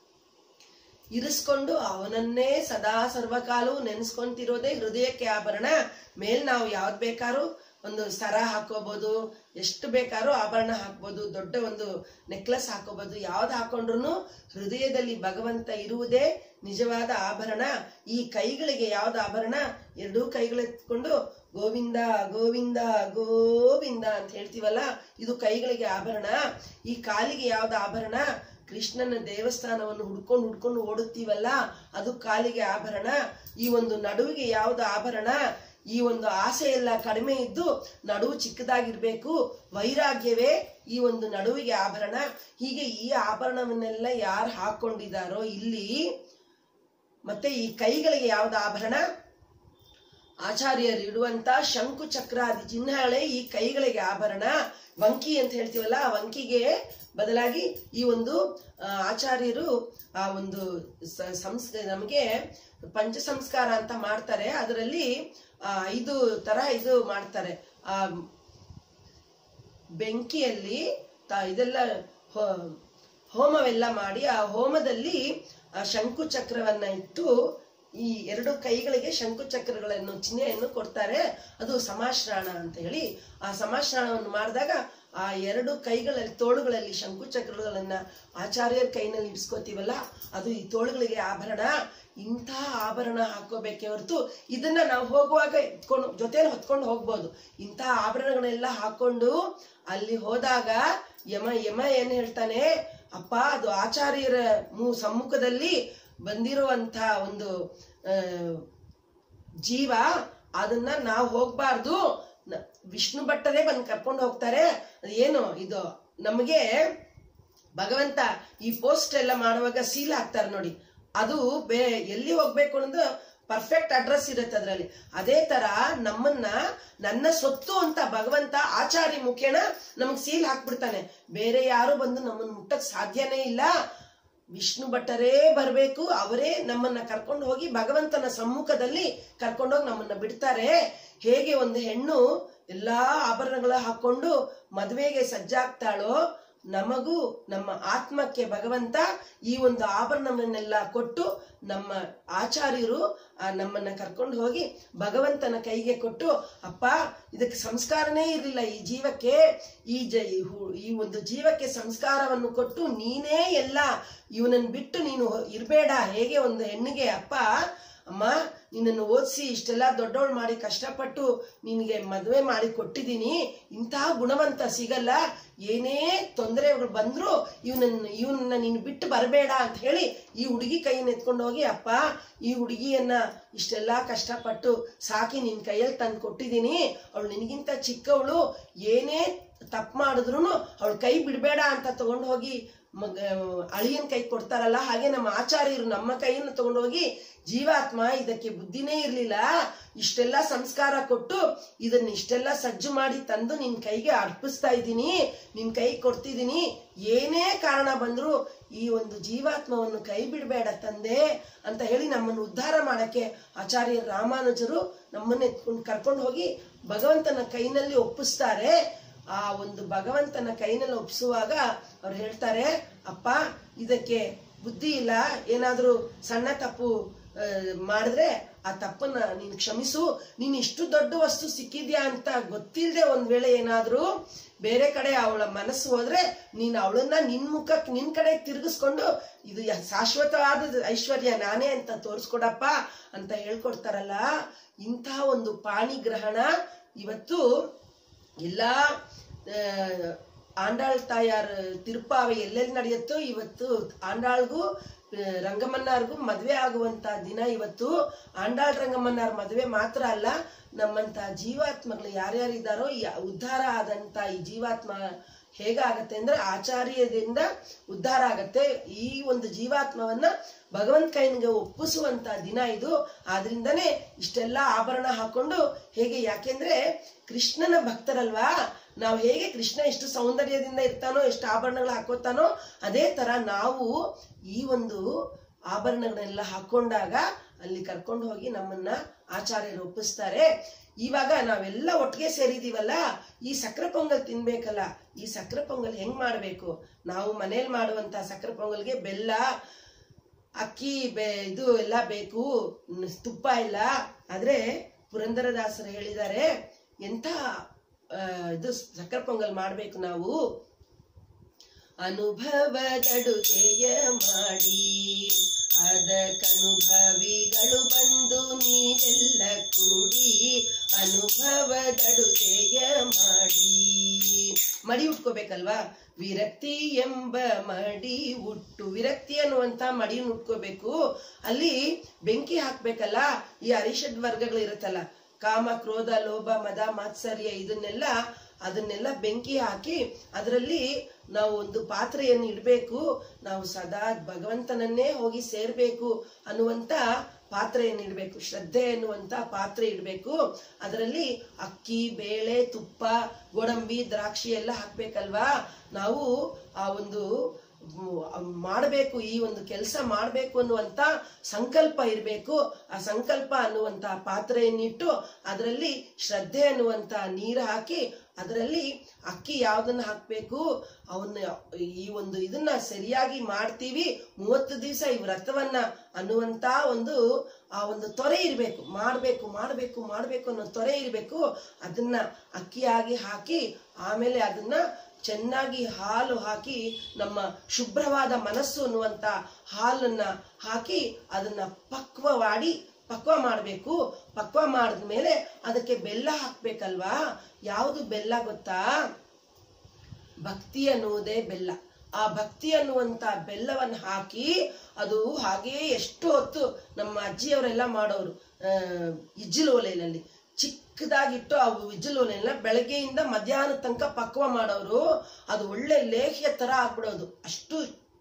ಇರಿಸ್ಕೊಂಡು ಅವನನ್ನೇ ಸದಾ ಸರ್ವಕಾಲವು ನೆನೆಸ್ಕೊಂತಿರೋದೇ ಹೃದಯಕ್ಕೆ ಆಭರಣ ಮೇಲ್ ನಾವು ಯಾವ್ದು ಬೇಕಾದ್ರೂ ಒಂದು ಸರ ಹಾಕೋಬಹುದು ಎಷ್ಟು ಬೇಕಾದ್ರೂ ಆಭರಣ ಹಾಕ್ಬೋದು ದೊಡ್ಡ ಒಂದು ನೆಕ್ಲೆಸ್ ಹಾಕೋಬಹುದು ಯಾವ್ದು ಹಾಕೊಂಡ್ರು ಹೃದಯದಲ್ಲಿ ಭಗವಂತ ಇರುವುದೇ ನಿಜವಾದ ಆಭರಣ ಈ ಕೈಗಳಿಗೆ ಯಾವ್ದು ಆಭರಣ ಎರಡೂ ಕೈಗಳೆತ್ಕೊಂಡು ಗೋವಿಂದ ಗೋವಿಂದ ಗೋವಿಂದ ಅಂತ ಹೇಳ್ತೀವಲ್ಲ ಇದು ಕೈಗಳಿಗೆ ಆಭರಣ ಈ ಕಾಲಿಗೆ ಯಾವ್ದು ಆಭರಣ ಕೃಷ್ಣನ ದೇವಸ್ಥಾನವನ್ನು ಹುಡ್ಕೊಂಡು ಹುಡ್ಕೊಂಡು ಓಡುತ್ತೀವಲ್ಲ ಅದು ಕಾಲಿಗೆ ಆಭರಣ ಈ ಒಂದು ನಡುವಿಗೆ ಯಾವ್ದು ಆಭರಣ ಈ ಒಂದು ಆಸೆ ಎಲ್ಲ ಕಡಿಮೆ ಇದ್ದು ನಡುವು ಚಿಕ್ಕದಾಗಿರ್ಬೇಕು ವೈರಾಗ್ಯವೇ ಈ ಒಂದು ನಡುವಿಗೆ ಆಭರಣ ಹೀಗೆ ಈ ಆಭರಣವನ್ನೆಲ್ಲ ಯಾರು ಹಾಕೊಂಡಿದಾರೋ ಇಲ್ಲಿ ಮತ್ತೆ ಈ ಕೈಗಳಿಗೆ ಯಾವ್ದು ಆಭರಣ ಆಚಾರ್ಯರು ಇಡುವಂತ ಶಂಕು ಚಕ್ರಾದಿ ಚಿಹ್ನೆಗಳೇ ಈ ಕೈಗಳಿಗೆ ಆಭರಣ ವಂಕಿ ಅಂತ ಹೇಳ್ತೀವಲ್ಲ ಆ ವಂಕಿಗೆ ಬದಲಾಗಿ ಈ ಒಂದು ಆ, ಆಚಾರ್ಯರು ಆ ಒಂದು ಸ- ಸಂಸ್ ನಮಗೆ ಪಂಚ ಸಂಸ್ಕಾರ ಅಂತ ಮಾಡ್ತಾರೆ ಅದರಲ್ಲಿ ಆ, ಐದು ತರ ಇದು ಮಾಡ್ತಾರೆ ಆ ಬೆಂಕಿಯಲ್ಲಿ ತ- ಇದೆಲ್ಲ ಹೋ- ಹೋಮವೆಲ್ಲ ಮಾಡಿ ಆ ಹೋಮದಲ್ಲಿ ಆ ಶಂಕು ಚಕ್ರವನ್ನ ಇಟ್ಟು ಈ ಎರಡು ಕೈಗಳಿಗೆ ಶಂಕು ಚಕ್ರಗಳನ್ನು ಚಿಹ್ನೆಯನ್ನು ಕೊಡ್ತಾರೆ ಅದು ಸಮಾಶ್ರಾಣ ಅಂತ ಹೇಳಿ ಆ ಸಮಾಶ್ರಾಣವನ್ನು ಮಾಡಿದಾಗ ಆ ಎರಡು ಕೈಗಳಲ್ಲಿ ತೋಳುಗಳಲ್ಲಿ ಶಂಕು ಚಕ್ರಗಳನ್ನ ಆಚಾರ್ಯರ ಕೈನಲ್ಲಿ ಇಡ್ಸ್ಕೊತೀವಲ್ಲ ಅದು ಈ ತೋಳುಗಳಿಗೆ ಆಭರಣ ಇಂಥ ಆಭರಣ ಹಾಕೋಬೇಕೆ ಹೊರತು ಇದನ್ನ ನಾವು ಹೋಗುವಾಗ ಎತ್ಕೊಂಡು ಜೊತೆಲಿ ಹೊತ್ಕೊಂಡು ಹೋಗ್ಬೋದು ಇಂಥ ಆಭರಣಗಳನ್ನೆಲ್ಲ ಹಾಕೊಂಡು ಅಲ್ಲಿ ಹೋದಾಗ ಯಮ ಯಮ ಏನ್ ಹೇಳ್ತಾನೆ ಅಪ್ಪ ಅದು ಆಚಾರ್ಯರ ಮೂ ಸಮ್ಮುಖದಲ್ಲಿ ಬಂದಿರುವಂತ ಒಂದು ಆ, ಜೀವ ಅದನ್ನ ನಾವು ಹೋಗ್ಬಾರ್ದು ನ- ವಿಷ್ಣು ಭಟ್ಟರೇ ಬಂದು ಕರ್ಕೊಂಡು ಹೋಗ್ತಾರೆ ಅದೇನು ಇದು ನಮಗೆ ಭಗವಂತ ಈ ಪೋಸ್ಟ್ ಎಲ್ಲ ಮಾಡುವಾಗ ಸೀಲ್ ಹಾಕ್ತಾರೆ ನೋಡಿ ಅದು ಬೇ ಎಲ್ಲಿ ಹೋಗ್ಬೇಕು ಅನ್ನೋದು ಪರ್ಫೆಕ್ಟ್ ಅಡ್ರೆಸ್ ಇರುತ್ತೆ ಅದ್ರಲ್ಲಿ ಅದೇ ತರ ನಮ್ಮನ್ನ ನನ್ನ ಸೊತ್ತು ಅಂತ ಭಗವಂತ ಆಚಾರ್ಯ ಮುಖೇನ ನಮಗ್ ಸೀಲ್ ಹಾಕ್ಬಿಡ್ತಾನೆ ಬೇರೆ ಯಾರು ಬಂದು ನಮ್ಮನ್ನ ಮುಟ್ಟಕ್ ಸಾಧ್ಯನೇ ಇಲ್ಲ ವಿಷ್ಣು ಭಟ್ಟರೇ ಬರಬೇಕು ಅವರೇ ನಮ್ಮನ್ನ ಕರ್ಕೊಂಡು ಹೋಗಿ ಭಗವಂತನ ಸಮ್ಮುಖದಲ್ಲಿ ಕರ್ಕೊಂಡೋಗಿ ನಮ್ಮನ್ನ ಬಿಡ್ತಾರೆ ಹೇಗೆ ಒಂದು ಹೆಣ್ಣು ಎಲ್ಲಾ ಆಭರಣಗಳ ಹಾಕೊಂಡು ಮದುವೆಗೆ ಸಜ್ಜಾಗ್ತಾಳೋ ನಮಗೂ ನಮ್ಮ ಆತ್ಮಕ್ಕೆ ಭಗವಂತ ಈ ಒಂದು ಆಭರಣವನ್ನೆಲ್ಲ ಕೊಟ್ಟು ನಮ್ಮ ಆಚಾರ್ಯರು ಆ ನಮ್ಮನ್ನ ಕರ್ಕೊಂಡು ಹೋಗಿ ಭಗವಂತನ ಕೈಗೆ ಕೊಟ್ಟು ಅಪ್ಪ ಇದಕ್ಕೆ ಸಂಸ್ಕಾರನೇ ಇರಲಿಲ್ಲ ಈ ಜೀವಕ್ಕೆ ಈ ಜ ಈ ಹು- ಈ ಒಂದು ಜೀವಕ್ಕೆ ಸಂಸ್ಕಾರವನ್ನು ಕೊಟ್ಟು ನೀನೇ ಎಲ್ಲ ಇವನನ್ನ ಬಿಟ್ಟು ನೀನು ಇರಬೇಡ ಹೇಗೆ ಒಂದು ಹೆಣ್ಣಿಗೆ ಅಪ್ಪ ಅಮ್ಮ ನಿನ್ನನ್ನು ಓದಿಸಿ ಇಷ್ಟೆಲ್ಲ ದೊಡ್ಡವಳು ಮಾಡಿ ಕಷ್ಟಪಟ್ಟು ನಿನಗೆ ಮದುವೆ ಮಾಡಿ ಕೊಟ್ಟಿದ್ದೀನಿ ಇಂತಹ ಗುಣವಂತ ಸಿಗಲ್ಲ ಏನೇ ತೊಂದರೆಗಳು ಬಂದ್ರು ಇವನನ್ನ ಇವನನ್ನ ನೀನು ಬಿಟ್ಟು ಬರಬೇಡ ಅಂತ ಹೇಳಿ ಈ ಹುಡುಗಿ ಕೈಯನ್ನು ಎತ್ಕೊಂಡು ಹೋಗಿ ಅಪ್ಪ ಈ ಹುಡುಗಿಯನ್ನ ಇಷ್ಟೆಲ್ಲ ಕಷ್ಟಪಟ್ಟು ಸಾಕಿ ನಿನ್ ಕೈಯಲ್ಲಿ ತಂದು ಕೊಟ್ಟಿದ್ದೀನಿ ಅವಳು ನಿನಗಿಂತ ಚಿಕ್ಕವಳು ಏನೇ ತಪ್ಪು ಮಾಡಿದ್ರು ಅವಳು ಕೈ ಬಿಡಬೇಡ ಅಂತ ತಗೊಂಡು ಹೋಗಿ ಮಗ ಅಳಿಯನ್ ಕೈ ಕೊಡ್ತಾರಲ್ಲ ಹಾಗೆ ನಮ್ಮ ಆಚಾರ್ಯರು ನಮ್ಮ ಕೈಯನ್ನು ತಗೊಂಡು ಹೋಗಿ ಜೀವಾತ್ಮ ಇದಕ್ಕೆ ಬುದ್ಧಿನೇ ಇರ್ಲಿಲ್ಲ ಇಷ್ಟೆಲ್ಲ ಸಂಸ್ಕಾರ ಕೊಟ್ಟು ಇದನ್ನ ಇಷ್ಟೆಲ್ಲ ಸಜ್ಜು ಮಾಡಿ ತಂದು ನಿನ್ ಕೈಗೆ ಅರ್ಪಿಸ್ತಾ ಇದ್ದೀನಿ ನಿನ್ ಕೈ ಕೊಡ್ತಿದ್ದೀನಿ ಏನೇ ಕಾರಣ ಬಂದ್ರು ಈ ಒಂದು ಜೀವಾತ್ಮವನ್ನು ಕೈ ಬಿಡಬೇಡ ತಂದೆ ಅಂತ ಹೇಳಿ ನಮ್ಮನ್ನು ಉದ್ಧಾರ ಮಾಡಕ್ಕೆ ಆಚಾರ್ಯ ರಾಮಾನುಜರು ನಮ್ಮನ್ನ ಎತ್ಕೊಂಡು ಕರ್ಕೊಂಡು ಹೋಗಿ ಭಗವಂತನ ಕೈನಲ್ಲಿ ಒಪ್ಪಿಸ್ತಾರೆ ಆ ಒಂದು ಭಗವಂತನ ಕೈನಲ್ಲಿ ಒಪ್ಪಿಸುವಾಗ ಅವ್ರು ಹೇಳ್ತಾರೆ ಅಪ್ಪ ಇದಕ್ಕೆ ಬುದ್ಧಿ ಇಲ್ಲ ಏನಾದ್ರೂ ಸಣ್ಣ ತಪ್ಪು ಆ, ಮಾಡಿದ್ರೆ ಆ ತಪ್ಪನ್ನ ನೀನು ಕ್ಷಮಿಸು ನೀನ್ ಇಷ್ಟು ದೊಡ್ಡ ವಸ್ತು ಸಿಕ್ಕಿದ್ಯಾ ಅಂತ ಗೊತ್ತಿಲ್ಲದೆ ಒಂದ್ ವೇಳೆ ಏನಾದ್ರೂ ಬೇರೆ ಕಡೆ ಅವಳ ಮನಸ್ಸು ಹೋದ್ರೆ ನೀನ್ ಅವಳನ್ನ ನಿನ್ ಮುಖಕ್ಕೆ ನಿನ್ ಕಡೆ ತಿರುಗಿಸ್ಕೊಂಡು ಇದು ಯ- ಶಾಶ್ವತವಾದ ಐಶ್ವರ್ಯ ನಾನೇ ಅಂತ ತೋರಿಸ್ಕೊಡಪ್ಪ ಅಂತ ಹೇಳ್ಕೊಡ್ತಾರಲ್ಲ ಇಂತಹ ಒಂದು ಪಾಣಿಗ್ರಹಣ ಇವತ್ತು ಎಲ್ಲಾ ಆ, ಆಂಡಾಳ್ ತಾಯಾರ್ ತಿರುಪಾವೆ ಎಲ್ಲೆಲ್ಲಿ ನಡೆಯುತ್ತೋ ಇವತ್ತು ಆಂಡಾಳ್ಗೂ ಆ, ರಂಗಮ್ಮನ್ನಾರ್ಗೂ ಮದ್ವೆ ಆಗುವಂತ ದಿನ ಇವತ್ತು ಆಂಡಾಳ್ ರಂಗಮ್ಮನ್ನಾರ್ ಮದ್ವೆ ಮಾತ್ರ ಅಲ್ಲ ನಮ್ಮಂತ ಜೀವಾತ್ಮಗಳು ಯಾರ್ಯಾರಿದ್ದಾರೋ ಈ ಉದ್ಧಾರ ಆದಂತ ಈ ಜೀವಾತ್ಮ ಹೇಗಾಗತ್ತೆ ಅಂದ್ರೆ ಆಚಾರ್ಯದಿಂದ ಉದ್ಧಾರ ಆಗತ್ತೆ ಈ ಒಂದು ಜೀವಾತ್ಮವನ್ನ ಭಗವಂತ ಕೈನಿಗೆ ಒಪ್ಪಿಸುವಂತ ದಿನ ಇದು ಆದ್ರಿಂದನೇ ಇಷ್ಟೆಲ್ಲ ಆಭರಣ ಹಾಕೊಂಡು ಹೇಗೆ ಯಾಕೆಂದ್ರೆ ಕೃಷ್ಣನ ಭಕ್ತರಲ್ವಾ ನಾವು ಹೇಗೆ ಕೃಷ್ಣ ಎಷ್ಟು ಸೌಂದರ್ಯದಿಂದ ಇರ್ತಾನೋ ಎಷ್ಟು ಆಭರಣಗಳು ಹಾಕೋತಾನೋ ಅದೇ ತರ ನಾವು ಈ ಒಂದು ಆಭರಣಗಳನ್ನೆಲ್ಲ ಹಾಕೊಂಡಾಗ ಅಲ್ಲಿ ಕರ್ಕೊಂಡು ಹೋಗಿ ನಮ್ಮನ್ನ ಆಚಾರ್ಯರು ಒಪ್ಪಿಸ್ತಾರೆ ಇವಾಗ ನಾವೆಲ್ಲ ಒಟ್ಟಿಗೆ ಸೇರಿದೀವಲ್ಲ ಈ ಸಕ್ಕರೆ ಪೊಂಗಲ್ ತಿನ್ಬೇಕಲ್ಲ ಈ ಸಕ್ಕರೆ ಪೊಂಗಲ್ ಹೆಂಗ್ ಮಾಡ್ಬೇಕು ನಾವು ಮನೇಲಿ ಮಾಡುವಂತ ಸಕ್ಕರೆ ಪೊಂಗಲ್ಗೆ ಬೆಲ್ಲ ಅಕ್ಕಿ ಬೆ ಇದು ಎಲ್ಲ ಬೇಕು ನ್- ತುಪ್ಪ ಇಲ್ಲ ಆದ್ರೆ ಪುರಂದರದಾಸರು ಹೇಳಿದ್ದಾರೆ ಎಂಥ ಆ, ಇದು ಸಕ್ಕರೆ ಪೊಂಗಲ್ ಮಾಡ್ಬೇಕು ನಾವು ಅನುಭವದಡುಗೆಯ ಮಾಡಿ ಅದಕ್ಕನುಭವಿಗಳು ಬಂದು ನೀವೆಲ್ಲ ಕೂಡಿ ಅನುಭವದಡುಗೆಯ ಮಾಡಿ ಮಡಿ ಉಟ್ಕೋಬೇಕಲ್ವಾ ವಿರಕ್ತಿ ಎಂಬ ಮಡಿ ಉಟ್ಟು ವಿರಕ್ತಿ ಅನ್ನುವಂತ ಮಡಿ ಉಟ್ಕೋಬೇಕು ಅಲ್ಲಿ ಬೆಂಕಿ ಹಾಕ್ಬೇಕಲ್ಲ ಈ ಅರಿಷಡ್ ವರ್ಗಗಳು ಇರುತ್ತಲ್ಲ ಕಾಮ ಕ್ರೋಧ ಲೋಭ ಮದ ಮಾತ್ಸರ್ಯ ಇದನ್ನೆಲ್ಲ ಅದನ್ನೆಲ್ಲ ಬೆಂಕಿ ಹಾಕಿ ಅದರಲ್ಲಿ ನಾವು ಒಂದು ಪಾತ್ರೆಯನ್ನು ಇಡಬೇಕು ನಾವು ಸದಾ ಭಗವಂತನನ್ನೇ ಹೋಗಿ ಸೇರ್ಬೇಕು ಅನ್ನುವಂತ ಪಾತ್ರೆಯನ್ನು ಇಡಬೇಕು ಶ್ರದ್ಧೆ ಎನ್ನುವಂತ ಪಾತ್ರೆ ಇಡಬೇಕು ಅದರಲ್ಲಿ ಅಕ್ಕಿ ಬೇಳೆ ತುಪ್ಪ ಗೋಡಂಬಿ ದ್ರಾಕ್ಷಿ ಎಲ್ಲ ಹಾಕ್ಬೇಕಲ್ವಾ ನಾವು ಆ ಒಂದು ಮಾಡಬೇಕು ಈ ಒಂದು ಕೆಲಸ ಮಾಡಬೇಕು ಅನ್ನುವಂತ ಸಂಕಲ್ಪ ಇರಬೇಕು ಆ ಸಂಕಲ್ಪ ಅನ್ನುವಂತ ಪಾತ್ರೆಯನ್ನಿಟ್ಟು ಅದರಲ್ಲಿ ಶ್ರದ್ಧೆ ಅನ್ನುವಂತ ನೀರು ಹಾಕಿ ಅದರಲ್ಲಿ ಅಕ್ಕಿ ಯಾವ್ದನ್ನ ಹಾಕ್ಬೇಕು ಅವನ್ನ ಈ ಒಂದು ಇದನ್ನ ಸರಿಯಾಗಿ ಮಾಡ್ತೀವಿ ಮೂವತ್ತು ದಿವಸ ಈ ವ್ರತವನ್ನ ಅನ್ನುವಂತ ಒಂದು ಆ ಒಂದು ತೊರೆ ಇರಬೇಕು ಮಾಡ್ಬೇಕು ಮಾಡ್ಬೇಕು ಮಾಡ್ಬೇಕು ಅನ್ನೋ ತೊರೆ ಇರಬೇಕು ಅದನ್ನ ಅಕ್ಕಿಯಾಗಿ ಹಾಕಿ ಆಮೇಲೆ ಅದನ್ನ ಚೆನ್ನಾಗಿ ಹಾಲು ಹಾಕಿ ನಮ್ಮ ಶುಭ್ರವಾದ ಮನಸ್ಸು ಅನ್ನುವಂತ ಹಾಲನ್ನ ಹಾಕಿ ಅದನ್ನ ಪಕ್ವವಾಡಿ ಪಕ್ವ ಮಾಡಬೇಕು ಪಕ್ವ ಮಾಡಿದ್ಮೇಲೆ ಅದಕ್ಕೆ ಬೆಲ್ಲ ಹಾಕ್ಬೇಕಲ್ವಾ ಯಾವುದು ಬೆಲ್ಲ ಗೊತ್ತಾ ಭಕ್ತಿ ಅನ್ನುವುದೇ ಬೆಲ್ಲ ಆ ಭಕ್ತಿ ಅನ್ನುವಂತ ಬೆಲ್ಲವನ್ನು ಹಾಕಿ ಅದು ಹಾಗೇ ಎಷ್ಟು ಹೊತ್ತು ನಮ್ಮ ಅಜ್ಜಿಯವರೆಲ್ಲ ಮಾಡೋರು ಆ ಇಜ್ಜಿಲು ಒಲೆಯಲ್ಲಿ ಚಿಕ್ಕದಾಗಿಟ್ಟು ಆ ವಿಜ್ಜಲ್ ಒಲೆಯನ್ನ ಬೆಳಗ್ಗೆಯಿಂದ ಮಧ್ಯಾಹ್ನ ತನಕ ಪಕ್ವ ಮಾಡೋರು ಅದು ಒಳ್ಳೆ ಲೇಹ್ಯ ತರ ಆಗ್ಬಿಡೋದು ಅಷ್ಟು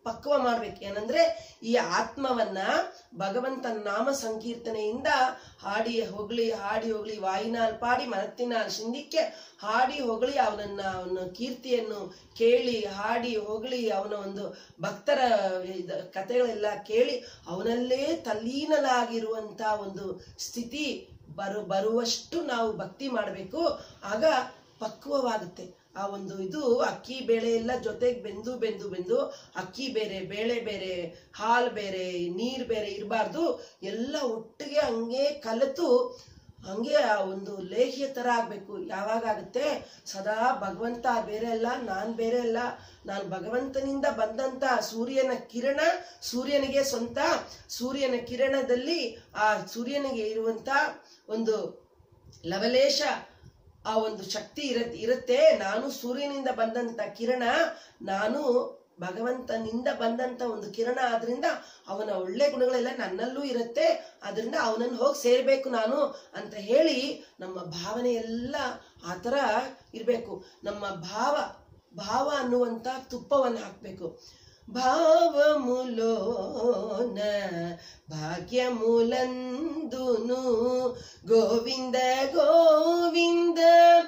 ಪಕ್ವ ಮಾಡ್ಬೇಕು ಏನಂದ್ರೆ ಈ ಆತ್ಮವನ್ನ ಭಗವಂತನ ನಾಮ ಸಂಕೀರ್ತನೆಯಿಂದ ಹಾಡಿ ಹೊಗಳಿ ಹಾಡಿ ಹೊಗಳಿ ವಾಯಿನಾಲ್ ಪಾಡಿ ಮನತ್ತಿನಾಲ್ ಶಿಂದಿಕ್ಕೆ ಹಾಡಿ ಹೊಗಳಿ ಅವನನ್ನ ಅವನ ಕೀರ್ತಿಯನ್ನು ಕೇಳಿ ಹಾಡಿ ಹೊಗಳಿ ಅವನ ಒಂದು ಭಕ್ತರ ಇದ- ಕಥೆಗಳೆಲ್ಲ ಕೇಳಿ ಅವನಲ್ಲೇ ತಲ್ಲೀನಲಾಗಿರುವಂತ ಒಂದು ಸ್ಥಿತಿ ಬರು ಬರುವಷ್ಟು ನಾವು ಭಕ್ತಿ ಮಾಡಬೇಕು ಆಗ ಪಕ್ವವಾಗುತ್ತೆ ಆ ಒಂದು ಇದು ಅಕ್ಕಿ ಬೇಳೆ ಎಲ್ಲ ಜೊತೆಗೆ ಬೆಂದು ಬೆಂದು ಬೆಂದು ಅಕ್ಕಿ ಬೇರೆ ಬೇಳೆ ಬೇರೆ ಹಾಲು ಬೇರೆ ನೀರ್ ಬೇರೆ ಇರಬಾರ್ದು ಎಲ್ಲ ಒಟ್ಟಿಗೆ ಹಂಗೆ ಕಲೆತು ಹಂಗೆ ಆ ಒಂದು ಲೇಹ್ಯ ತರ ಆಗ್ಬೇಕು ಯಾವಾಗ ಆಗುತ್ತೆ ಸದಾ ಭಗವಂತ ಬೇರೆ ಅಲ್ಲ ನಾನ್ ಬೇರೆ ಅಲ್ಲ ನಾನು ಭಗವಂತನಿಂದ ಬಂದಂತ ಸೂರ್ಯನ ಕಿರಣ ಸೂರ್ಯನಿಗೆ ಸ್ವಂತ ಸೂರ್ಯನ ಕಿರಣದಲ್ಲಿ ಆ ಸೂರ್ಯನಿಗೆ ಇರುವಂತ ಒಂದು ಲವಲೇಶ ಆ ಒಂದು ಶಕ್ತಿ ಇರತ್ ಇರುತ್ತೆ ನಾನು ಸೂರ್ಯನಿಂದ ಬಂದಂತ ಕಿರಣ ನಾನು ಭಗವಂತನಿಂದ ಬಂದಂತ ಒಂದು ಕಿರಣ ಆದ್ರಿಂದ ಅವನ ಒಳ್ಳೆ ಗುಣಗಳೆಲ್ಲ ನನ್ನಲ್ಲೂ ಇರುತ್ತೆ ಅದರಿಂದ ಅವನನ್ನು ಹೋಗಿ ಸೇರ್ಬೇಕು ನಾನು ಅಂತ ಹೇಳಿ ನಮ್ಮ ಭಾವನೆ ಎಲ್ಲ ಆ ಥರ ಇರ್ಬೇಕು ನಮ್ಮ ಭಾವ ಭಾವ ಅನ್ನುವಂತ ತುಪ್ಪವನ್ನು ಹಾಕ್ಬೇಕು ಭಾವ ಮುಲೋನ ಭಾಗ್ಯ ಮುಲಂದುನು ಗೋವಿಂದ ಗೋವಿಂದ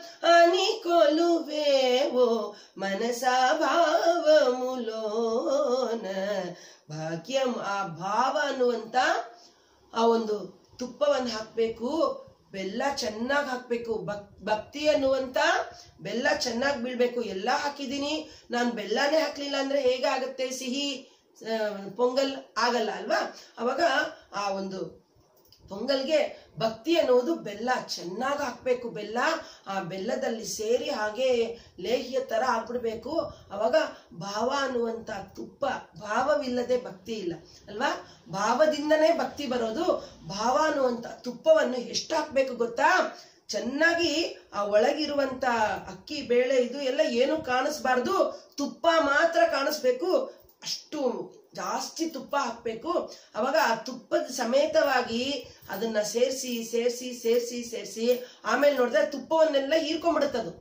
ಅನಿಕೊಲುವೇವೋ ಮನಸ ಭಾವ ಮುಲೋನ ಭಾಗ್ಯ ಆ ಭಾವ ಅನ್ನುವಂತ ಆ ಒಂದು ತುಪ್ಪವನ್ನು ಹಾಕ್ಬೇಕು ಬೆಲ್ಲ ಚೆನ್ನಾಗಿ ಹಾಕ್ಬೇಕು ಭಕ್ ಭಕ್ತಿ ಅನ್ನುವಂತ ಬೆಲ್ಲ ಚೆನ್ನಾಗಿ ಬೀಳ್ಬೇಕು ಎಲ್ಲ ಹಾಕಿದೀನಿ ನಾನು ಬೆಲ್ಲನೇ ಹಾಕ್ಲಿಲ್ಲ ಅಂದ್ರೆ ಹೇಗಾಗತ್ತೆ ಸಿಹಿ ಆ, ಪೊಂಗಲ್ ಆಗಲ್ಲ ಅಲ್ವಾ ಅವಾಗ ಆ ಒಂದು ಪೊಂಗಲ್ಗೆ ಭಕ್ತಿ ಅನ್ನೋದು ಬೆಲ್ಲ ಚೆನ್ನಾಗಿ ಹಾಕ್ಬೇಕು ಬೆಲ್ಲ ಆ ಬೆಲ್ಲದಲ್ಲಿ ಸೇರಿ ಹಾಗೆ ಲೇಹ್ಯ ತರ ಆಗ್ಬಿಡ್ಬೇಕು ಅವಾಗ ಭಾವ ಅನ್ನುವಂತ ತುಪ್ಪ ಭಾವವಿಲ್ಲದೆ ಭಕ್ತಿ ಇಲ್ಲ ಅಲ್ವಾ ಭಾವದಿಂದನೇ ಭಕ್ತಿ ಬರೋದು ಭಾವ ಅನ್ನುವಂತ ತುಪ್ಪವನ್ನು ಎಷ್ಟು ಹಾಕ್ಬೇಕು ಗೊತ್ತಾ ಚೆನ್ನಾಗಿ ಆ ಒಳಗಿರುವಂತ ಅಕ್ಕಿ ಬೇಳೆ ಇದು ಎಲ್ಲ ಏನು ಕಾಣಿಸ್ಬಾರ್ದು ತುಪ್ಪ ಮಾತ್ರ ಕಾಣಿಸ್ಬೇಕು ಅಷ್ಟು ಜಾಸ್ತಿ ತುಪ್ಪ ಹಾಕ್ಬೇಕು ಅವಾಗ ಆ ತುಪ್ಪದ ಸಮೇತವಾಗಿ ಅದನ್ನ ಸೇರಿಸಿ ಸೇರಿಸಿ ಸೇರಿಸಿ ಸೇರಿಸಿ ಆಮೇಲೆ ನೋಡಿದ್ರೆ ತುಪ್ಪವನ್ನೆಲ್ಲ ಹೀರ್ಕೊಂಡ್ಬಿಡುತ್ತದು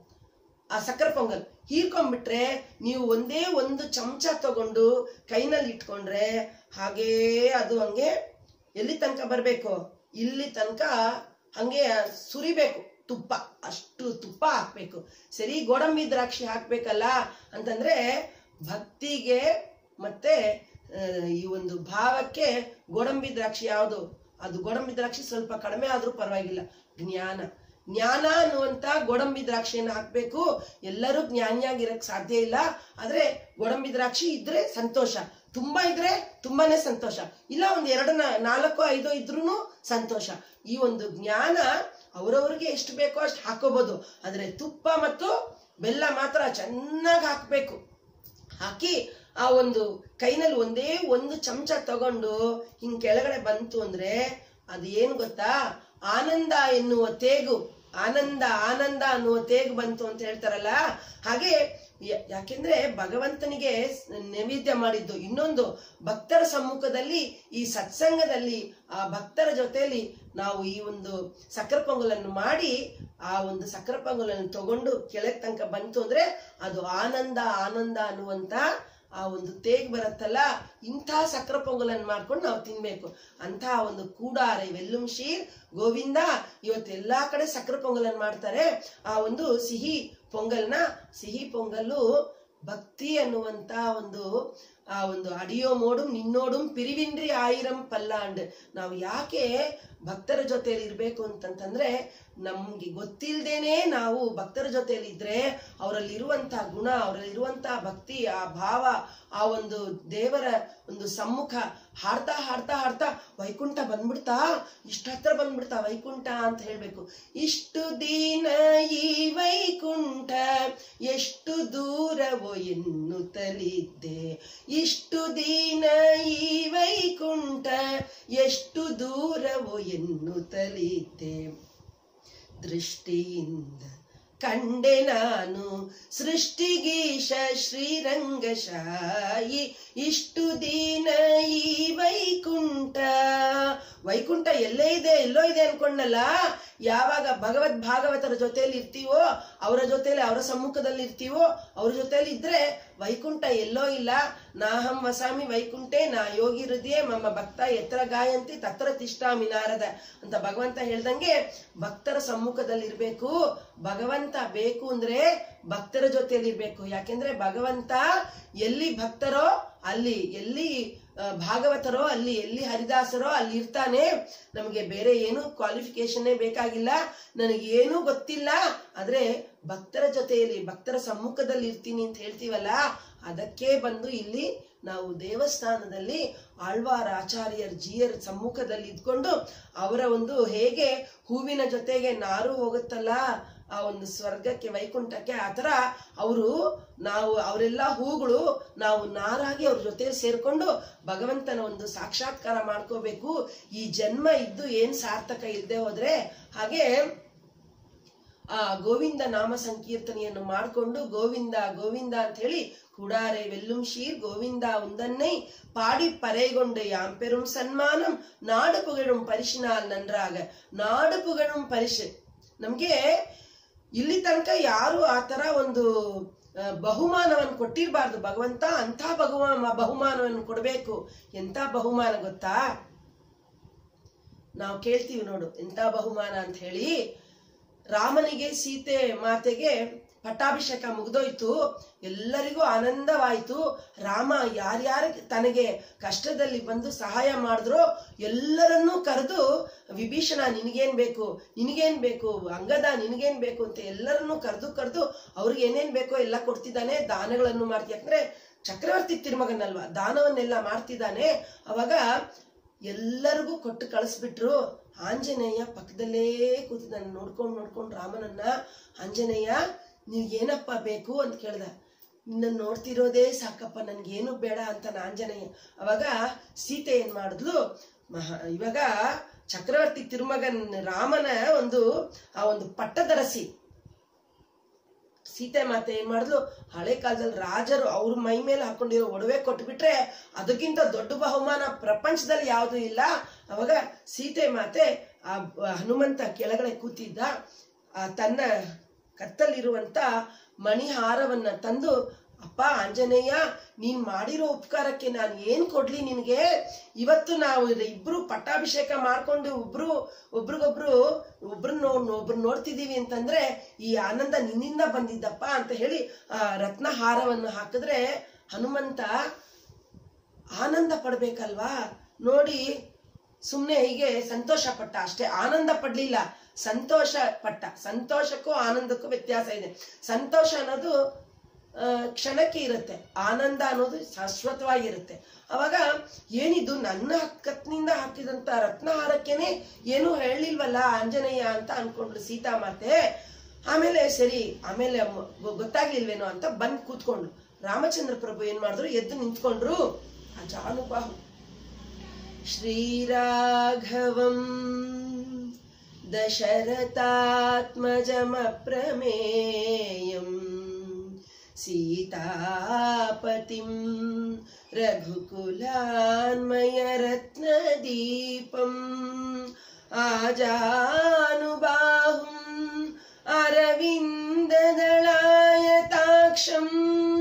ಆ ಸಕ್ಕರೆ ಪೊಂಗಲ್ ಹೀರ್ಕೊಂಡ್ಬಿಟ್ರೆ ನೀವು ಒಂದೇ ಒಂದು ಚಮಚ ತಗೊಂಡು ಕೈನಲ್ಲಿ ಇಟ್ಕೊಂಡ್ರೆ ಹಾಗೇ ಅದು ಹಂಗೆ ಎಲ್ಲಿ ತನಕ ಬರಬೇಕು ಇಲ್ಲಿ ತನಕ ಹಂಗೆ ಸುರಿಬೇಕು ತುಪ್ಪ ಅಷ್ಟು ತುಪ್ಪ ಹಾಕ್ಬೇಕು ಸರಿ ಗೋಡಂಬಿ ದ್ರಾಕ್ಷಿ ಹಾಕ್ಬೇಕಲ್ಲ ಅಂತಂದ್ರೆ ಭಕ್ತಿಗೆ ಮತ್ತೆ ಆ, ಈ ಒಂದು ಭಾವಕ್ಕೆ ಗೋಡಂಬಿ ದ್ರಾಕ್ಷಿ ಯಾವುದು ಅದು ಗೋಡಂಬಿ ದ್ರಾಕ್ಷಿ ಸ್ವಲ್ಪ ಕಡಿಮೆ ಆದ್ರೂ ಪರವಾಗಿಲ್ಲ ಜ್ಞಾನ ಜ್ಞಾನ ಅನ್ನುವಂತ ಗೋಡಂಬಿ ದ್ರಾಕ್ಷಿಯನ್ನು ಹಾಕ್ಬೇಕು ಎಲ್ಲರೂ ಜ್ಞಾನಿಯಾಗಿರಕ್ ಸಾಧ್ಯ ಇಲ್ಲ ಆದ್ರೆ ಗೋಡಂಬಿ ದ್ರಾಕ್ಷಿ ಇದ್ರೆ ಸಂತೋಷ ತುಂಬಾ ಇದ್ರೆ ತುಂಬಾನೇ ಸಂತೋಷ ಇಲ್ಲ ಒಂದ್ ಎರಡು ನಾಲ್ಕು ಐದು ಇದ್ರೂನು ಸಂತೋಷ ಈ ಒಂದು ಜ್ಞಾನ ಅವರವ್ರಿಗೆ ಎಷ್ಟು ಬೇಕೋ ಅಷ್ಟು ಹಾಕೋಬಹುದು ಆದ್ರೆ ತುಪ್ಪ ಮತ್ತು ಬೆಲ್ಲ ಮಾತ್ರ ಚೆನ್ನಾಗಿ ಹಾಕ್ಬೇಕು ಹಾಕಿ ಆ ಒಂದು ಕೈನಲ್ಲಿ ಒಂದೇ ಒಂದು ಚಮಚ ತಗೊಂಡು ಹಿಂಗ್ ಕೆಳಗಡೆ ಬಂತು ಅಂದ್ರೆ ಅದು ಏನು ಗೊತ್ತಾ ಆನಂದ ಎನ್ನುವ ತೇಗು ಆನಂದ ಆನಂದ ಅನ್ನುವ ತೇಗು ಬಂತು ಅಂತ ಹೇಳ್ತಾರಲ್ಲ ಹಾಗೆ ಯ- ಯಾಕೆಂದ್ರೆ ಭಗವಂತನಿಗೆ ಸ್- ನೈವೇದ್ಯ ಮಾಡಿದ್ದು ಇನ್ನೊಂದು ಭಕ್ತರ ಸಮ್ಮುಖದಲ್ಲಿ ಈ ಸತ್ಸಂಗದಲ್ಲಿ ಆ ಭಕ್ತರ ಜೊತೆಯಲ್ಲಿ ನಾವು ಈ ಒಂದು ಸಕ್ಕರೆ ಪೊಂಗಲನ್ನು ಮಾಡಿ ಆ ಒಂದು ಸಕ್ಕರೆ ಪೊಂಗಲನ್ನು ತಗೊಂಡು ಕೆಳಗ್ ತನಕ ಬಂತು ಅಂದ್ರೆ ಅದು ಆನಂದ ಆನಂದ ಅನ್ನುವಂತ ಆ ಒಂದು ತೇಗ್ ಬರುತ್ತಲ್ಲ ಇಂಥ ಸಕ್ಕರೆ ಪೊಂಗಲನ್ನು ಮಾಡ್ಕೊಂಡು ನಾವು ತಿನ್ಬೇಕು ಅಂತ ಒಂದು ಕೂಡಾರ ಇವೆಲ್ಲುಂ ಶೀರ್ ಗೋವಿಂದ ಇವತ್ತು ಎಲ್ಲಾ ಕಡೆ ಸಕ್ಕರೆ ಪೊಂಗಲನ್ನು ಮಾಡ್ತಾರೆ ಆ ಒಂದು ಸಿಹಿ ಪೊಂಗಲ್ನ ಸಿಹಿ ಪೊಂಗಲ್ಲು ಭಕ್ತಿ ಅನ್ನುವಂತ ಒಂದು ಆ ಒಂದು ಅಡಿಯೋ ಮೋಡು ನಿನ್ನೋಡು ಪಿರಿವಿನ್ರಿ ಆಯಿರಂ ಪಲ್ಲಾಂಡ್ ನಾವು ಯಾಕೆ ಭಕ್ತರ ಜೊತೆಯಲ್ಲಿ ಇರ್ಬೇಕು ಅಂತಂತಂದ್ರೆ ನಮ್ಗೆ ಗೊತ್ತಿಲ್ದೇನೆ ನಾವು ಭಕ್ತರ ಜೊತೆಯಲ್ಲಿ ಇದ್ರೆ ಅವರಲ್ಲಿ ಇರುವಂತ ಗುಣ ಅವರಲ್ಲಿ ಇರುವಂತ ಭಕ್ತಿ ಆ ಭಾವ ಆ ಒಂದು ದೇವರ ಒಂದು ಸಮ್ಮುಖ ಹಾಡ್ತಾ ಹಾಡ್ತಾ ಹಾಡ್ತಾ ವೈಕುಂಠ ಬಂದ್ಬಿಡ್ತಾ ಇಷ್ಟ ಹತ್ರ ಬಂದ್ಬಿಡ್ತಾ ವೈಕುಂಠ ಅಂತ ಹೇಳ್ಬೇಕು ಇಷ್ಟು ದಿನ ಈ ವೈಕುಂಠ ಎಷ್ಟು ದೂರವೋ ಎನ್ನುತ್ತಲಿದ್ದೆ ಇಷ್ಟು ದಿನ ಈ ವೈಕುಂಠ ಎಷ್ಟು ದೂರವೋ ಎನ್ನುತ್ತಲಿದ್ದೆ ದೃಷ್ಟಿಯಿಂದ ಕಂಡೆ ನಾನು ಸೃಷ್ಟಿಗೀಶ ಶ್ರೀರಂಗಶಾಯಿ ಇಷ್ಟು ದಿನ ಈ ವೈಕುಂಠ ವೈಕುಂಠ ಎಲ್ಲೇ ಇದೆ ಎಲ್ಲೋ ಇದೆ ಅನ್ಕೊಂಡಲ್ಲ ಯಾವಾಗ ಭಗವದ್ ಭಾಗವತರ ಜೊತೆಯಲ್ಲಿ ಇರ್ತೀವೋ ಅವರ ಜೊತೆಲಿ ಅವರ ಸಮ್ಮುಖದಲ್ಲಿ ಇರ್ತೀವೋ ಅವ್ರ ಜೊತೆಲಿ ಇದ್ರೆ ವೈಕುಂಠ ಎಲ್ಲೋ ಇಲ್ಲ ನಾಹಂ ವಸಾಮಿ ವೈಕುಂಠೆ ನಾ ಯೋಗಿ ಹೃದಯ ಮಮ್ಮ ಭಕ್ತ ಎತ್ತರ ಗಾಯಂತಿ ತತ್ರ ತಿಷ್ಟಾಮಿ ನಾರದ ಅಂತ ಭಗವಂತ ಹೇಳ್ದಂಗೆ ಭಕ್ತರ ಸಮ್ಮುಖದಲ್ಲಿ ಇರ್ಬೇಕು ಭಗವಂತ ಬೇಕು ಅಂದ್ರೆ ಭಕ್ತರ ಜೊತೆಯಲ್ಲಿ ಇರ್ಬೇಕು ಯಾಕೆಂದ್ರೆ ಭಗವಂತ ಎಲ್ಲಿ ಭಕ್ತರೋ ಅಲ್ಲಿ ಎಲ್ಲಿ ಆ, ಭಾಗವತರೋ ಅಲ್ಲಿ ಎಲ್ಲಿ ಹರಿದಾಸರೋ ಅಲ್ಲಿ ಇರ್ತಾನೆ ನಮಗೆ ಬೇರೆ ಏನು ಕ್ವಾಲಿಫಿಕೇಶನ್ನೇ ಬೇಕಾಗಿಲ್ಲ ನನಗೆ ಏನೂ ಗೊತ್ತಿಲ್ಲ ಆದ್ರೆ ಭಕ್ತರ ಜೊತೆಯಲ್ಲಿ ಭಕ್ತರ ಸಮ್ಮುಖದಲ್ಲಿ ಇರ್ತೀನಿ ಅಂತ ಹೇಳ್ತೀವಲ್ಲ ಅದಕ್ಕೆ ಬಂದು ಇಲ್ಲಿ ನಾವು ದೇವಸ್ಥಾನದಲ್ಲಿ ಆಳ್ವಾರ ಆಚಾರ್ಯರ್ ಜಿಯರ್ ಸಮ್ಮುಖದಲ್ಲಿ ಇದ್ಕೊಂಡು ಅವರ ಒಂದು ಹೇಗೆ ಹೂವಿನ ಜೊತೆಗೆ ನಾರು ಹೋಗುತ್ತಲ್ಲ ಆ ಒಂದು ಸ್ವರ್ಗಕ್ಕೆ ವೈಕುಂಠಕ್ಕೆ ಆ ಥರ ಅವರು ನಾವು ಅವರೆಲ್ಲ ಹೂಗಳು ನಾವು ನಾರಾಗಿ ಅವ್ರ ಜೊತೆ ಸೇರ್ಕೊಂಡು ಭಗವಂತನ ಒಂದು ಸಾಕ್ಷಾತ್ಕಾರ ಮಾಡ್ಕೋಬೇಕು ಈ ಜನ್ಮ ಇದ್ದು ಏನ್ ಸಾರ್ಥಕ ಇಲ್ಲದೆ ಹೋದ್ರೆ ಹಾಗೆ ಆ ಗೋವಿಂದ ನಾಮ ಸಂಕೀರ್ತನೆಯನ್ನು ಮಾಡಿಕೊಂಡು ಗೋವಿಂದ ಗೋವಿಂದ ಅಂತ ಹೇಳಿ ಕೂಡಾರೆ ವೆಲ್ಲುಂ ಶೀರ್ ಗೋವಿಂದ ಒಂದನ್ನೇ ಪಾಡಿ ಪರೆಗೊಂಡು ಯಾಂಪೆರುಂ ಸನ್ಮಾನಂ ನಾಡು ಪುಗಳುಂ ಪರಿಶಿನಾಲ್ ನನ್ರಾಗ ನಾಡು ಪುಗಳುಂ ಪರಿಶ್ ನಮ್ಗೆ ಇಲ್ಲಿ ತನಕ ಯಾರು ಆ ತರ ಒಂದು ಆ, ಬಹುಮಾನವನ್ನು ಕೊಟ್ಟಿರಬಾರ್ದು ಭಗವಂತ ಅಂತ ಬಹುಮಾನ ಬಹುಮಾನವನ್ನು ಕೊಡಬೇಕು ಎಂತ ಬಹುಮಾನ ಗೊತ್ತಾ ನಾವು ಕೇಳ್ತೀವಿ ನೋಡು ಎಂತ ಬಹುಮಾನ ಅಂತ ಹೇಳಿ ರಾಮನಿಗೆ ಸೀತೆ ಮಾತೆಗೆ ಪಟ್ಟಾಭಿಷೇಕ ಮುಗ್ದೋಯ್ತು ಎಲ್ಲರಿಗೂ ಆನಂದವಾಯ್ತು ರಾಮ ಯಾರ್ಯಾರ ತನಗೆ ಕಷ್ಟದಲ್ಲಿ ಬಂದು ಸಹಾಯ ಮಾಡಿದ್ರು ಎಲ್ಲರನ್ನೂ ಕರೆದು ವಿಭೀಷಣ ನಿನಗೇನ್ ಬೇಕು ನಿನಗೇನ್ ಬೇಕು ಅಂಗದ ನಿನಗೇನ್ ಬೇಕು ಅಂತ ಎಲ್ಲರನ್ನೂ ಕರೆದು ಕರೆದು ಅವ್ರಿಗೆ ಏನೇನ್ ಬೇಕೋ ಎಲ್ಲ ಕೊಡ್ತಿದ್ದಾನೆ ದಾನಗಳನ್ನು ಮಾಡ್ತಿ ಯಾಕಂದ್ರೆ ಚಕ್ರವರ್ತಿ ತಿರುಮಗನಲ್ವಾ ದಾನವನ್ನೆಲ್ಲ ಮಾಡ್ತಿದ್ದಾನೆ ಅವಾಗ ಎಲ್ಲರಿಗೂ ಕೊಟ್ಟು ಕಳಿಸ್ಬಿಟ್ರು ಆಂಜನೇಯ ಪಕ್ಕದಲ್ಲೇ ಕೂತಿದ್ದಾನೆ ನೋಡ್ಕೊಂಡು ನೋಡ್ಕೊಂಡು ರಾಮನನ್ನ ಆಂಜನೇಯ ಏನಪ್ಪ ಬೇಕು ಅಂತ ಕೇಳ್ದ ನಿನ್ನ ನೋಡ್ತಿರೋದೇ ಸಾಕಪ್ಪ ನನ್ಗೇನು ಬೇಡ ಅಂತ ಆಂಜನೇಯ ಅವಾಗ ಸೀತೆ ಏನ್ ಮಾಡಿದ್ಲು ಮಹಾ ಇವಾಗ ಚಕ್ರವರ್ತಿ ತಿರುಮಗನ್ ರಾಮನ ಒಂದು ಆ ಒಂದು ಪಟ್ಟದರಸಿ ಸೀತೆ ಮಾತೆ ಏನ್ ಮಾಡಿದ್ಲು ಹಳೆ ಕಾಲದಲ್ಲಿ ರಾಜರು ಅವ್ರ ಮೈ ಮೇಲೆ ಹಾಕೊಂಡಿರೋ ಒಡವೆ ಕೊಟ್ಬಿಟ್ರೆ ಅದಕ್ಕಿಂತ ದೊಡ್ಡ ಬಹುಮಾನ ಪ್ರಪಂಚದಲ್ಲಿ ಯಾವುದು ಇಲ್ಲ ಅವಾಗ ಸೀತೆ ಮಾತೆ ಆ ಬ- ಹನುಮಂತ ಕೆಳಗಡೆ ಕೂತಿದ್ದ ಆ ತನ್ನ ಕತ್ತಲ್ಲಿರುವಂತ ಮಣಿಹಾರವನ್ನ ತಂದು ಅಪ್ಪ ಆಂಜನೇಯ ನೀನ್ ಮಾಡಿರೋ ಉಪಕಾರಕ್ಕೆ ನಾನು ಏನ್ ಕೊಡ್ಲಿ ನಿನ್ಗೆ ಇವತ್ತು ನಾವು ಇದು ಇಬ್ರು ಪಟ್ಟಾಭಿಷೇಕ ಮಾಡ್ಕೊಂಡು ಒಬ್ರು ಒಬ್ರಿಗೊಬ್ರು ಒಬ್ರು ನೋಡ್ ಒಬ್ರು ನೋಡ್ತಿದೀವಿ ಅಂತಂದ್ರೆ ಈ ಆನಂದ ನಿನ್ನಿಂದ ಬಂದಿದ್ದಪ್ಪ ಅಂತ ಹೇಳಿ ಆ ರತ್ನಹಾರವನ್ನು ಹಾಕಿದ್ರೆ ಹನುಮಂತ ಆನಂದ ಪಡ್ಬೇಕಲ್ವಾ ನೋಡಿ ಸುಮ್ನೆ ಹೀಗೆ ಸಂತೋಷ ಪಟ್ಟ ಅಷ್ಟೇ ಆನಂದ ಪಡ್ಲಿಲ್ಲ ಸಂತೋಷ ಪಟ್ಟ ಸಂತೋಷಕ್ಕೂ ಆನಂದಕ್ಕೂ ವ್ಯತ್ಯಾಸ ಇದೆ ಸಂತೋಷ ಅನ್ನೋದು ಆ, ಕ್ಷಣಕ್ಕೆ ಇರುತ್ತೆ ಆನಂದ ಅನ್ನೋದು ಶಾಶ್ವತವಾಗಿರುತ್ತೆ ಅವಾಗ ಏನಿದು ನನ್ನ ಕತ್ನಿಂದ ಹಾಕಿದಂತ ರತ್ನಹಾರಕ್ಕೇನೆ ಏನು ಹೇಳಿಲ್ವಲ್ಲ ಆಂಜನೇಯ ಅಂತ ಅನ್ಕೊಂಡ್ರು ಸೀತಾಮಾತೆ ಆಮೇಲೆ ಸರಿ ಆಮೇಲೆ ಮ- ಗೊ- ಗೊತ್ತಾಗ್ಲಿಲ್ವೇನೋ ಅಂತ ಬಂದ್ ಕೂತ್ಕೊಂಡ್ರು ರಾಮಚಂದ್ರ ಪ್ರಭು ಏನ್ ಮಾಡಿದ್ರು ಎದ್ದು ನಿಂತ್ಕೊಂಡ್ರು ಅಜಾನುಬಾಹು श्रीराघवम् दशरथात्मजमप्रमेयम् सीतापतिं रघुकुलान्मयरत्नदीपम् आजानुबाहुम् अरविन्ददलायताक्षम्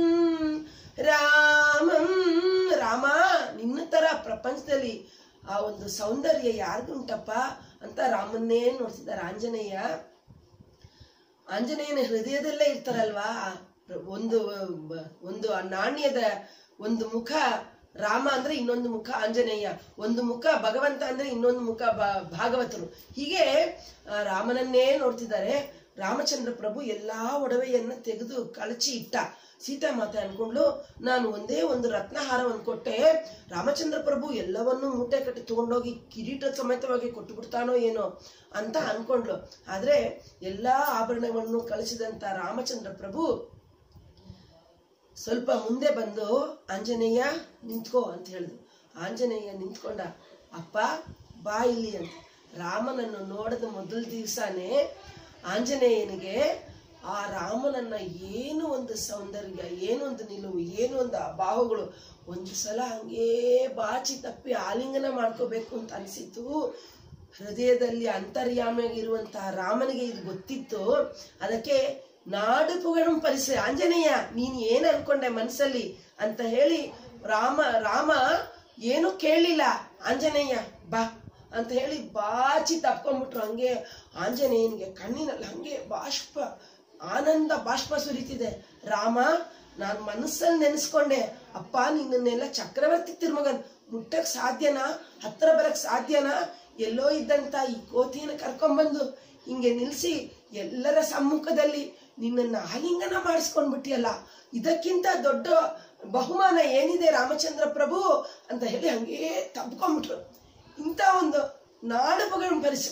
ರಾಮಂ ರಾಮ ನಿನ್ನ ತರ ಪ್ರಪಂಚದಲ್ಲಿ ಆ ಒಂದು ಸೌಂದರ್ಯ ಯಾರಿಗುಂಟಪ್ಪ ಅಂತ ರಾಮನ್ನೇ ನೋಡ್ತಿದ್ದಾರೆ ಆಂಜನೇಯ ಆಂಜನೇಯನ ಹೃದಯದಲ್ಲೇ ಇರ್ತಾರಲ್ವಾ ಆ ಒಂದು ಒಂದು ಆ ನಾಣ್ಯದ ಒಂದು ಮುಖ ರಾಮ ಅಂದ್ರೆ ಇನ್ನೊಂದು ಮುಖ ಆಂಜನೇಯ ಒಂದು ಮುಖ ಭಗವಂತ ಅಂದ್ರೆ ಇನ್ನೊಂದು ಮುಖ ಬ- ಭಾಗವತರು ಹೀಗೆ ಆ, ರಾಮನನ್ನೇ ನೋಡ್ತಿದ್ದಾರೆ ರಾಮಚಂದ್ರ ಪ್ರಭು ಎಲ್ಲಾ ಒಡವೆಯನ್ನ ತೆಗೆದು ಕಳಚಿ ಇಟ್ಟ ಸೀತಾ ಮಾತೆ ಅನ್ಕೊಂಡ್ಲು ನಾನು ಒಂದೇ ಒಂದು ರತ್ನಹಾರವನ್ನು ಕೊಟ್ಟೆ ರಾಮಚಂದ್ರ ಪ್ರಭು ಎಲ್ಲವನ್ನೂ ಮೂಟೆ ಕಟ್ಟಿ ತಗೊಂಡೋಗಿ ಕಿರೀಟ ಸಮೇತವಾಗಿ ಕೊಟ್ಟು ಬಿಡ್ತಾನೋ ಏನೋ ಅಂತ ಅನ್ಕೊಂಡ್ಲು ಆದ್ರೆ ಎಲ್ಲಾ ಆಭರಣವನ್ನು ಕಳಿಸಿದಂತ ರಾಮಚಂದ್ರ ಪ್ರಭು ಸ್ವಲ್ಪ ಮುಂದೆ ಬಂದು ಆಂಜನೇಯ ನಿಂತ್ಕೋ ಅಂತ ಹೇಳಿದ್ರು ಆಂಜನೇಯ ನಿಂತ್ಕೊಂಡ ಅಪ್ಪ ಬಾ ಇಲ್ಲಿ ಅಂತ ರಾಮನನ್ನು ನೋಡದ ಮೊದಲ ದಿವಸನೇ ಆಂಜನೇಯನಿಗೆ ಆ ರಾಮನನ್ನ ಏನು ಒಂದು ಸೌಂದರ್ಯ ಏನು ಒಂದು ನಿಲುವು ಏನು ಒಂದು ಬಾಹುಗಳು ಒಂದು ಸಲ ಹಂಗೇ ಬಾಚಿ ತಪ್ಪಿ ಆಲಿಂಗನ ಮಾಡ್ಕೋಬೇಕು ಅಂತ ಅನಿಸಿತು ಹೃದಯದಲ್ಲಿ ಅಂತರ್ಯಾಮಿಯಾಗಿರುವಂತಹ ರಾಮನಿಗೆ ಇದು ಗೊತ್ತಿತ್ತು ಅದಕ್ಕೆ ನಾಡು ಪುಗಡಂ ಪರಿಸರ ಆಂಜನೇಯ ನೀನ್ ಏನ್ ಅನ್ಕೊಂಡೆ ಮನಸ್ಸಲ್ಲಿ ಅಂತ ಹೇಳಿ ರಾಮ ರಾಮ ಏನು ಕೇಳಲಿಲ್ಲ ಆಂಜನೇಯ ಬಾ ಅಂತ ಹೇಳಿ ಬಾಚಿ ತಪ್ಕೊಂಡ್ಬಿಟ್ರು ಹಂಗೆ ಆಂಜನೇಯನಿಗೆ ಕಣ್ಣಿನಲ್ಲಿ ಹಂಗೆ ಬಾಷ್ಪ ಆನಂದ ಬಾಷ್ಪ ಸುರಿತಿದೆ ರಾಮ ನಾನು ಮನಸ್ಸಲ್ಲಿ ನೆನೆಸ್ಕೊಂಡೆ ಅಪ್ಪ ನಿನ್ನನ್ನೆಲ್ಲ ಚಕ್ರವರ್ತಿ ತಿರುಮಗನ್ ಮುಟ್ಟಕ್ ಸಾಧ್ಯನಾ ಹತ್ರ ಬರಕ್ ಸಾಧ್ಯನಾ ಎಲ್ಲೋ ಇದ್ದಂತ ಈ ಕೋತಿನ ಕರ್ಕೊಂಡ್ಬಂದು ಹಿಂಗೆ ನಿಲ್ಸಿ ಎಲ್ಲರ ಸಮ್ಮುಖದಲ್ಲಿ ನಿನ್ನನ್ನ ಆಲಿಂಗನ ಮಾಡಿಸ್ಕೊಂಡ್ಬಿಟ್ಟಿಯಲ್ಲ ಇದಕ್ಕಿಂತ ದೊಡ್ಡ ಬಹುಮಾನ ಏನಿದೆ ರಾಮಚಂದ್ರ ಪ್ರಭು ಅಂತ ಹೇಳಿ ಹಂಗೇ ತಬ್ಕೊಂಡ್ಬಿಟ್ರು ಇಂಥ ಒಂದು ನಾಡು ಪರಿಸ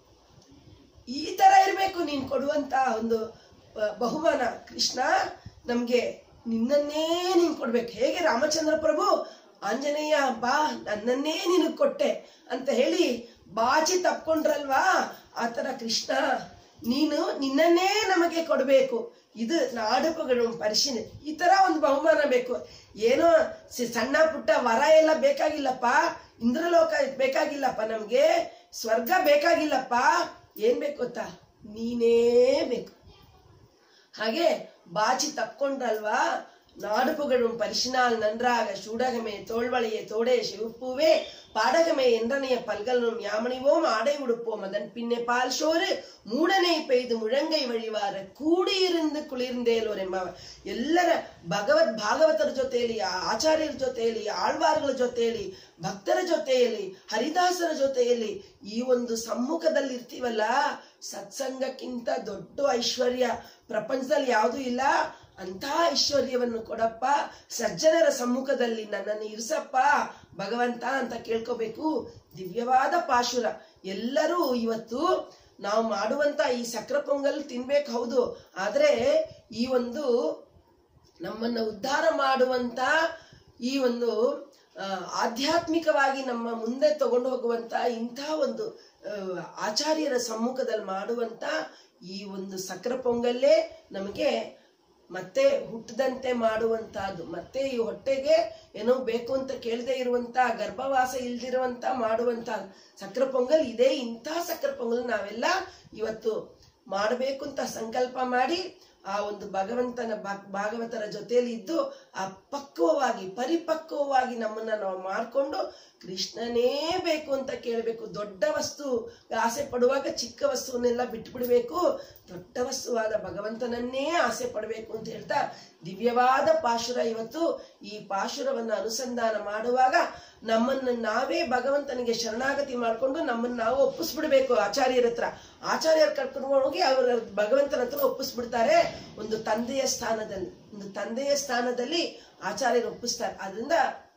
ಈ ತರ ಇರಬೇಕು ನೀನ್ ಕೊಡುವಂತ ಒಂದು ಅಹ್, ಬಹುಮಾನ ಕೃಷ್ಣ ನಮ್ಗೆ ನಿನ್ನನ್ನೇ ನೀನ್ ಕೊಡ್ಬೇಕು ಹೇಗೆ ರಾಮಚಂದ್ರ ಪ್ರಭು ಆಂಜನೇಯ ಬಾ ನನ್ನನ್ನೇ ನಿನಗ್ ಕೊಟ್ಟೆ ಅಂತ ಹೇಳಿ ಬಾಚಿ ತಪ್ಕೊಂಡ್ರಲ್ವಾ ಆತರ ಕೃಷ್ಣ ನೀನು ನಿನ್ನನ್ನೇ ನಮಗೆ ಕೊಡಬೇಕು ಇದು ನಾಡುಪಗಳು ಪರಿಶೀಲನೆ ಈ ತರ ಒಂದು ಬಹುಮಾನ ಬೇಕು ಏನೋ ಸಿ- ಸಣ್ಣ ಪುಟ್ಟ ವರ ಎಲ್ಲ ಬೇಕಾಗಿಲ್ಲಪ್ಪ ಇಂದ್ರಲೋಕ ಬೇಕಾಗಿಲ್ಲಪ್ಪ ನಮ್ಗೆ ಸ್ವರ್ಗ ಬೇಕಾಗಿಲ್ಲಪ್ಪ ಏನ್ ಬೇಕು ಗೊತ್ತಾ ನೀನೇ ಬೇಕು ಹಾಗೆ ಬಾಚಿ ತಕ್ಕೊಂಡ್ರಲ್ವಾ நாடுபுகழும் பரிசினால் நன்றாக சூடகமே தோள்வளையே தோடே சிவப்பூவே பாடகமே என்றனைய பல்கலனும் யாமணிவோம் ஆடை உடுப்போம் அதன் பின்னே பால் சோறு ಮೂಡನೆ ಪೆಯ್ದು ಮುழಂಗೈ ವழிವಾರ ಕೂಡಿಯಿருந்து ಕುಳಿರ್ಂದೇಲೋರ್ ಎಂಬ ಎಲ್ಲರ ಭಗವದ್ ಭಾಗವತರ ಜೊತೆಯಲ್ಲಿ ಆ- ಆಚಾರ್ಯರ ಜೊತೆಯಲ್ಲಿ ಆಳ್ವಾರ್ಗಳ ಜೊತೆಯಲ್ಲಿ ಭಕ್ತರ ಜೊತೆಯಲ್ಲಿ ಹರಿದಾಸರ ಜೊತೆಯಲ್ಲಿ ಈ ಒಂದು ಸಮ್ಮುಖದಲ್ಲಿ ಇರ್ತೀವಲ್ಲ ಸತ್ಸಂಗಕ್ಕಿಂತ ದೊಡ್ಡ ಐಶ್ವರ್ಯ ಪ್ರಪಂಚದಲ್ಲಿ ಯಾವುದೂ ಇಲ್ಲ ಅಂತ ಐಶ್ವರ್ಯವನ್ನು ಕೊಡಪ್ಪ ಸಜ್ಜನರ ಸಮ್ಮುಖದಲ್ಲಿ ನನ್ನನ್ನು ಇರಿಸಪ್ಪ ಭಗವಂತ ಅಂತ ಕೇಳ್ಕೋಬೇಕು ದಿವ್ಯವಾದ ಪಾಶುರ ಎಲ್ಲರೂ ಇವತ್ತು ನಾವು ಮಾಡುವಂತ ಈ ಸಕ್ರ ಪೊಂಗಲ್ ತಿನ್ಬೇಕು ಹೌದು ಆದ್ರೆ ಈ ಒಂದು ನಮ್ಮನ್ನ ಉದ್ಧಾರ ಮಾಡುವಂತ ಈ ಒಂದು ಆ, ಆಧ್ಯಾತ್ಮಿಕವಾಗಿ ನಮ್ಮ ಮುಂದೆ ತಗೊಂಡು ಹೋಗುವಂತ ಇಂಥ ಒಂದು ಆ, ಆಚಾರ್ಯರ ಸಮ್ಮುಖದಲ್ಲಿ ಮಾಡುವಂತ ಈ ಒಂದು ಸಕ್ರ ಪೊಂಗಲ್ಲೇ ನಮಗೆ ಮತ್ತೆ ಹುಟ್ಟದಂತೆ ಮಾಡುವಂತಹದ್ದು ಮತ್ತೆ ಈ ಹೊಟ್ಟೆಗೆ ಏನೋ ಬೇಕು ಅಂತ ಕೇಳದೆ ಇರುವಂತ ಗರ್ಭವಾಸ ಇಲ್ದಿರುವಂತ ಮಾಡುವಂತ ಸಕ್ರ ಪೊಂಗಲ್ ಇದೇ ಇಂಥ ಸಕ್ರ ಪೊಂಗಲ್ ನಾವೆಲ್ಲ ಇವತ್ತು ಮಾಡಬೇಕು ಅಂತ ಸಂಕಲ್ಪ ಮಾಡಿ ಆ ಒಂದು ಭಗವಂತನ ಭಾ- ಭಾಗವತರ ಜೊತೆಯಲ್ಲಿ ಇದ್ದು ಆ ಪಕ್ವವಾಗಿ ಪರಿಪಕ್ವವಾಗಿ ನಮ್ಮನ್ನ ನಾವು ಮಾಡ್ಕೊಂಡು ಕೃಷ್ಣನೇ ಬೇಕು ಅಂತ ಕೇಳಬೇಕು ದೊಡ್ಡ ವಸ್ತು ಆಸೆ ಪಡುವಾಗ ಚಿಕ್ಕ ವಸ್ತುವನ್ನೆಲ್ಲ ಬಿಟ್ಬಿಡ್ಬೇಕು ದೊಡ್ಡ ವಸ್ತುವಾದ ಭಗವಂತನನ್ನೇ ಆಸೆ ಪಡಬೇಕು ಅಂತ ಹೇಳ್ತಾ ದಿವ್ಯವಾದ ಪಾಶುರ ಇವತ್ತು ಈ ಪಾಶುರವನ್ನು ಅನುಸಂಧಾನ ಮಾಡುವಾಗ ನಮ್ಮನ್ನ ನಾವೇ ಭಗವಂತನಿಗೆ ಶರಣಾಗತಿ ಮಾಡ್ಕೊಂಡು ನಮ್ಮನ್ನ ನಾವು ಒಪ್ಪಿಸ್ಬಿಡ್ಬೇಕು ಆಚಾರ್ಯರ ಹತ್ರ ಆಚಾರ್ಯರು ಕರ್ಕೊಂಡು ಹೋಗಿ ಅವರ ಭಗವಂತನ ಹತ್ರ ಒಪ್ಪಿಸ್ಬಿಡ್ತಾರೆ ಒಂದು ತಂದೆಯ ಸ್ಥಾನದಲ್ಲಿ ಒಂದು ತಂದೆಯ ಸ್ಥಾನದಲ್ಲಿ ಆಚಾರ್ಯರು ಒಪ್ಪಿಸ್ತಾರೆ ಆದ್ರಿಂದ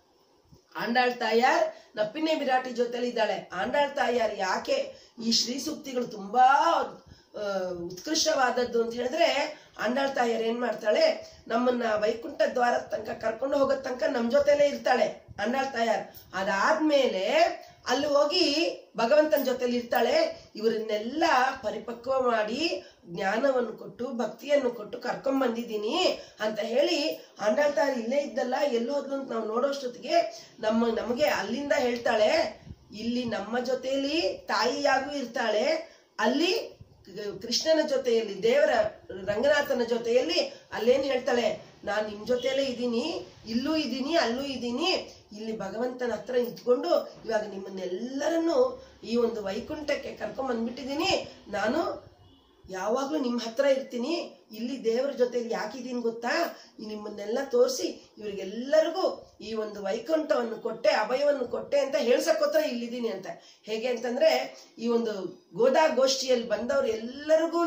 ಆಂಡಾಳ್ ತಾಯಾರ್ ನಪ್ಪಿನೇ ವಿರಾಟಿ ಜೊತೆಲಿ ಇದ್ದಾಳೆ ಆಂಡಾಳ್ ತಾಯಾರ್ ಯಾಕೆ ಈ ಶ್ರೀ ಸೂಕ್ತಿಗಳು ತುಂಬಾ ಆ, ಉತ್ಕೃಷ್ಟವಾದದ್ದು ಅಂತ ಹೇಳಿದ್ರೆ ಆಂಡಾಳ್ ತಾಯಾರ್ ಏನ್ ಮಾಡ್ತಾಳೆ ನಮ್ಮನ್ನ ವೈಕುಂಠ ದ್ವಾರ ತನಕ ಕರ್ಕೊಂಡು ಹೋಗೋ ತನಕ ನಮ್ ಜೊತೆಲೇ ಇರ್ತಾಳೆ ಆಂಡಾಳ್ ತಾಯಾರ್ ಅದಾದ್ಮೇಲೆ ಅಲ್ಲಿ ಹೋಗಿ ಭಗವಂತನ ಜೊತೆಲಿ ಇರ್ತಾಳೆ ಇವರನ್ನೆಲ್ಲ ಪರಿಪಕ್ವ ಮಾಡಿ ಜ್ಞಾನವನ್ನು ಕೊಟ್ಟು ಭಕ್ತಿಯನ್ನು ಕೊಟ್ಟು ಕರ್ಕೊಂಡ್ ಬಂದಿದ್ದೀನಿ ಅಂತ ಹೇಳಿ ಆಂಡಾಳ್ ತಾಯಾರ್ ಇಲ್ಲೇ ಇದ್ದಲ್ಲ ಎಲ್ಲೋದ್ಲು ಅಂತ ನಾವು ನೋಡೋಷ್ಟೊತ್ತಿಗೆ ನಮ್ಮ ನಮಗೆ ಅಲ್ಲಿಂದ ಹೇಳ್ತಾಳೆ ಇಲ್ಲಿ ನಮ್ಮ ಜೊತೆಯಲ್ಲಿ ತಾಯಿಯಾಗೂ ಇರ್ತಾಳೆ ಅಲ್ಲಿ ಕ- ಕೃಷ್ಣನ ಜೊತೆಯಲ್ಲಿ ದೇವರ ರಂಗನಾಥನ ಜೊತೆಯಲ್ಲಿ ಅಲ್ಲೇನ್ ಹೇಳ್ತಾಳೆ ನಾನ್ ನಿಮ್ ಜೊತೆಲೇ ಇದ್ದೀನಿ ಇಲ್ಲೂ ಇದ್ದೀನಿ ಅಲ್ಲೂ ಇದ್ದೀನಿ ಇಲ್ಲಿ ಭಗವಂತನ ಹತ್ರ ನಿಂತ್ಕೊಂಡು ಇವಾಗ ನಿಮ್ಮನ್ನೆಲ್ಲರನ್ನು ಈ ಒಂದು ವೈಕುಂಠಕ್ಕೆ ಕರ್ಕೊಂಡ್ ಬಂದ್ಬಿಟ್ಟಿದ್ದೀನಿ ನಾನು ಯಾವಾಗ್ಲೂ ನಿಮ್ ಹತ್ರ ಇರ್ತೀನಿ ಇಲ್ಲಿ ದೇವರ ಜೊತೆಲಿ ಯಾಕಿದೀನಿ ಗೊತ್ತಾ ಈ ನಿಮ್ಮನ್ನೆಲ್ಲ ತೋರಿಸಿ ಇವರಿಗೆಲ್ಲರಿಗೂ ಈ ಒಂದು ವೈಕುಂಠವನ್ನು ಕೊಟ್ಟೆ ಅಭಯವನ್ನು ಕೊಟ್ಟೆ ಅಂತ ಹೇಳ್ಸಕ್ಕೋತ್ರ ಇಲ್ಲಿದ್ದೀನಿ ಅಂತ ಹೇಗೆ ಅಂತಂದ್ರೆ ಈ ಒಂದು ಗೋದಾ ಗೋಷ್ಠಿಯಲ್ಲಿ ಬಂದವ್ರು ಎಲ್ಲರಿಗೂ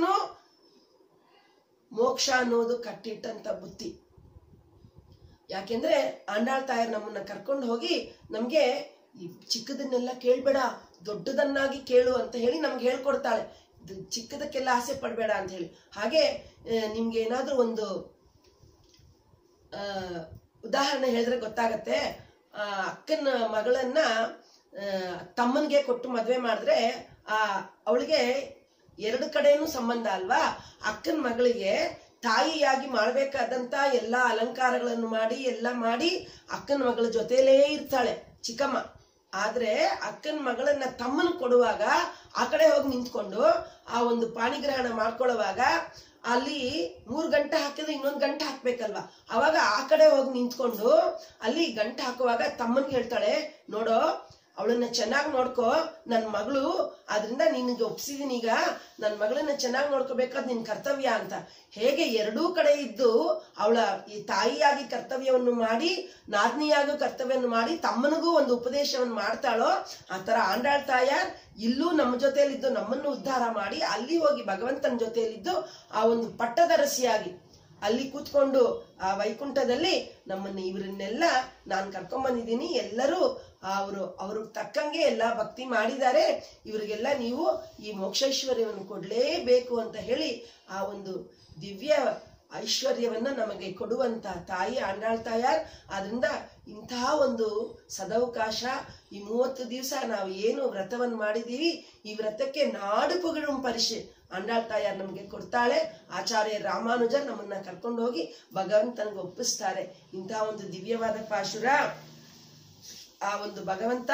ಮೋಕ್ಷ ಅನ್ನೋದು ಕಟ್ಟಿಟ್ಟಂತ ಬುತ್ತಿ ಯಾಕೆಂದ್ರೆ ಆಂಡಾಳ್ ತಾಯರ್ ನಮ್ಮನ್ನ ಕರ್ಕೊಂಡು ಹೋಗಿ ನಮ್ಗೆ ಈ ಚಿಕ್ಕದನ್ನೆಲ್ಲ ಕೇಳ್ಬೇಡ ದೊಡ್ಡದನ್ನಾಗಿ ಕೇಳು ಅಂತ ಹೇಳಿ ನಮ್ಗೆ ಹೇಳ್ಕೊಡ್ತಾಳೆ ಇದು ಚಿಕ್ಕದಕ್ಕೆಲ್ಲ ಆಸೆ ಪಡ್ಬೇಡ ಅಂತ ಹೇಳಿ ಹಾಗೆ ಆ, ನಿಮ್ಗೆ ಏನಾದ್ರೂ ಒಂದು ಆ, ಉದಾಹರಣೆ ಹೇಳಿದ್ರೆ ಗೊತ್ತಾಗತ್ತೆ ಆ ಅಕ್ಕನ ಮಗಳನ್ನ ಆ, ತಮ್ಮನ್ಗೆ ಕೊಟ್ಟು ಮದ್ವೆ ಮಾಡಿದ್ರೆ ಆ ಅವಳಿಗೆ ಎರಡು ಕಡೆನೂ ಸಂಬಂಧ ಅಲ್ವಾ ಅಕ್ಕನ ಮಗಳಿಗೆ ತಾಯಿಯಾಗಿ ಮಾಡ್ಬೇಕಾದಂತ ಎಲ್ಲಾ ಅಲಂಕಾರಗಳನ್ನು ಮಾಡಿ ಎಲ್ಲ ಮಾಡಿ ಅಕ್ಕನ ಮಗಳ ಜೊತೆಲೇ ಇರ್ತಾಳೆ ಚಿಕ್ಕಮ್ಮ ಆದ್ರೆ ಅಕ್ಕನ ಮಗಳನ್ನ ತಮ್ಮನ ಕೊಡುವಾಗ ಆ ಕಡೆ ಹೋಗಿ ನಿಂತ್ಕೊಂಡು ಆ ಒಂದು ಪಾಣಿಗ್ರಹಣ ಮಾಡ್ಕೊಳ್ಳುವಾಗ ಅಲ್ಲಿ ಮೂರ್ ಗಂಟೆ ಹಾಕಿದ್ರೆ ಇನ್ನೊಂದ್ ಗಂಟೆ ಹಾಕ್ಬೇಕಲ್ವಾ ಅವಾಗ ಆ ಕಡೆ ಹೋಗಿ ನಿಂತ್ಕೊಂಡು ಅಲ್ಲಿ ಗಂಟೆ ಹಾಕುವಾಗ ತಮ್ಮನ್ಗೆ ಹೇಳ್ತಾಳೆ ನೋಡೋ ಅವಳನ್ನ ಚೆನ್ನಾಗಿ ನೋಡ್ಕೋ ನನ್ ಮಗಳು ಆದ್ರಿಂದ ನಿನಗೆ ಒಪ್ಸಿದೀನಿ ಈಗ ನನ್ ಮಗಳನ್ನ ಚೆನ್ನಾಗಿ ನೋಡ್ಕೋಬೇಕಾದ್ ನಿನ್ ಕರ್ತವ್ಯ ಅಂತ ಹೇಗೆ ಎರಡೂ ಕಡೆ ಇದ್ದು ಅವಳ ಈ ತಾಯಿಯಾಗಿ ಕರ್ತವ್ಯವನ್ನು ಮಾಡಿ ನಾದ್ನಿಯಾಗಿ ಕರ್ತವ್ಯವನ್ನು ಮಾಡಿ ತಮ್ಮನಿಗೂ ಒಂದು ಉಪದೇಶವನ್ನು ಮಾಡ್ತಾಳೋ ಆ ತರ ಆಂಡಾಳ್ ತಾಯಾರ್ ಇಲ್ಲೂ ನಮ್ಮ ಜೊತೆಯಲ್ಲಿದ್ದು ನಮ್ಮನ್ನು ಉದ್ಧಾರ ಮಾಡಿ ಅಲ್ಲಿ ಹೋಗಿ ಭಗವಂತನ ಜೊತೆಯಲ್ಲಿದ್ದು ಆ ಒಂದು ಪಟ್ಟದರಸಿಯಾಗಿ ಅಲ್ಲಿ ಕೂತ್ಕೊಂಡು ಆ ವೈಕುಂಠದಲ್ಲಿ ನಮ್ಮನ್ನ ಇವರನ್ನೆಲ್ಲ ನಾನು ಕರ್ಕೊಂಡ್ ಬಂದಿದ್ದೀನಿ ಎಲ್ಲರೂ ಅವರು ಅವರು ತಕ್ಕಂಗೆ ಎಲ್ಲ ಭಕ್ತಿ ಮಾಡಿದ್ದಾರೆ ಇವರಿಗೆಲ್ಲ ನೀವು ಈ ಮೋಕ್ಷೈಶ್ವರ್ಯವನ್ನು ಕೊಡ್ಲೇಬೇಕು ಅಂತ ಹೇಳಿ ಆ ಒಂದು ದಿವ್ಯ ಐಶ್ವರ್ಯವನ್ನ ನಮಗೆ ಕೊಡುವಂತ ತಾಯಿ ಆಂಡಾಳ್ ತಾಯಾರ್ ಆದ್ರಿಂದ ಇಂತಹ ಒಂದು ಸದವಕಾಶ ಈ ಮೂವತ್ತು ದಿವಸ ನಾವು ಏನು ವ್ರತವನ್ನು ಮಾಡಿದೀವಿ ಈ ವ್ರತಕ್ಕೆ ನಾಡು ಪುಗಳುಂ ಪರಿಷೆ ಆಂಡಾಳ್ ತಾಯಾರ್ ನಮಗೆ ಕೊಡ್ತಾಳೆ ಆಚಾರ್ಯ ರಾಮಾನುಜರ್ ನಮ್ಮನ್ನ ಕರ್ಕೊಂಡು ಹೋಗಿ ಭಗವಂತನಿಗೆ ಒಪ್ಪಿಸ್ತಾರೆ ಇಂತಹ ಒಂದು ದಿವ್ಯವಾದ ಪಾಶುರ ಆ ಒಂದು ಭಗವಂತ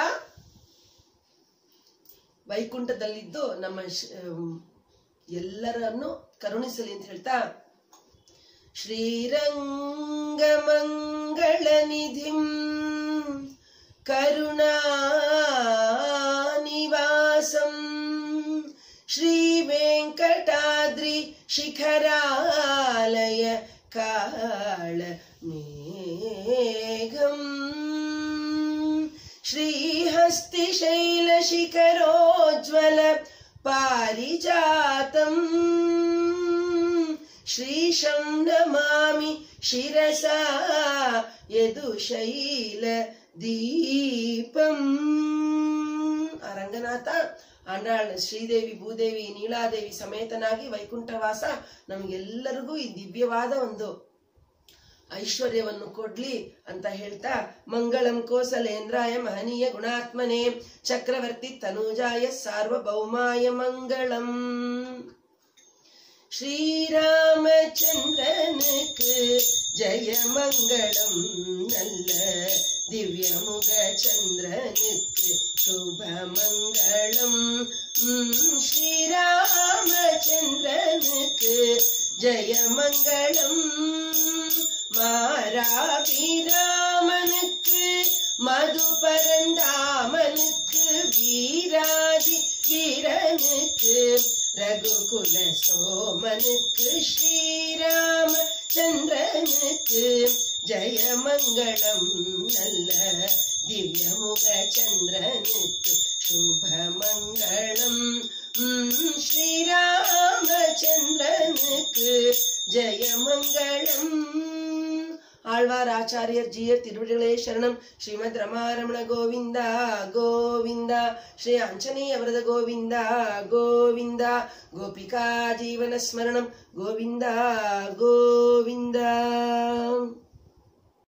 ವೈಕುಂಠದಲ್ಲಿದ್ದು ನಮ್ಮ ಶ- ಅಮ್, ಎಲ್ಲರನ್ನು ಕರುಣಿಸಲಿ ಅಂತ ಹೇಳ್ತಾ ಶ್ರೀರಂಗಮಂಗಳನಿಧಿಂ ಕರುಣಾನಿವಾಸಂ ಶ್ರೀವೆಂಕಟಾದ್ರಿ ಶಿಖರಾಲಯ ಕಾಳ ಮೇಘಂ श्रीहस्तिशैलशिखरोज्ज्वल पारिजातम् श्रीशं नमामि शिरसा ಯದುಶೈಲ ದೀಪಂ ಆ ರಂಗನಾಥ ಆಂಡಾಳ್ ಶ್ರೀದೇವಿ ಭೂದೇವಿ ನೀಳಾದೇವಿ ಸಮೇತನಾಗಿ ವೈಕುಂಠವಾಸ ನಮ್ಗೆಲ್ಲರಿಗೂ ಈ ದಿವ್ಯವಾದ ಒಂದು ಐಶ್ವರ್ಯವನ್ನು ಕೊಡ್ಲಿ ಅಂತ ಹೇಳ್ತಾ ಮಂಗಳಂ ಕೋಸಲೇಂದ್ರಾಯ ಮಹನೀಯ ಗುಣಾತ್ಮನೆ ಚಕ್ರವರ್ತಿ ತನೂಜಾಯ ಸಾರ್ವಭೌಮಾಯ ಮಂಗಳಂ ஸ்ரீராமச்சந்திரனுக்கு ஜெய மங்களம் நல்ல திவ்யமுக சந்திரனுக்கு சுப மங்களம் உம், ஸ்ரீராமச்சந்திரனுக்கு ஜெய மங்களம் மாராபிராமனுக்கு மது பரந்தாமனுக்கு வீராதி வீரனுக்கு ரகுகுல சோமனுக்கு ஸ்ரீராம சந்திரனுக்கு ஜெயமங்களம் நல்ல திவ்யமுக சந்திரனுக்கு சுப மங்களம் உம், ஸ்ரீராமச்சந்திரனுக்கு ஜெயமங்களம் ஆழ்வார் ஆச்சாரியர் ஜீயர் திருவிழிகளே சரணம் ஸ்ரீமத் ரமாரமண கோவிந்த கோவிந்த ஸ்ரீ ஆஞ்சநேய வரத கோவிந்த கோவிந்த கோபிகா ஜீவன ஸ்மரணம் கோவிந்த கோவிந்த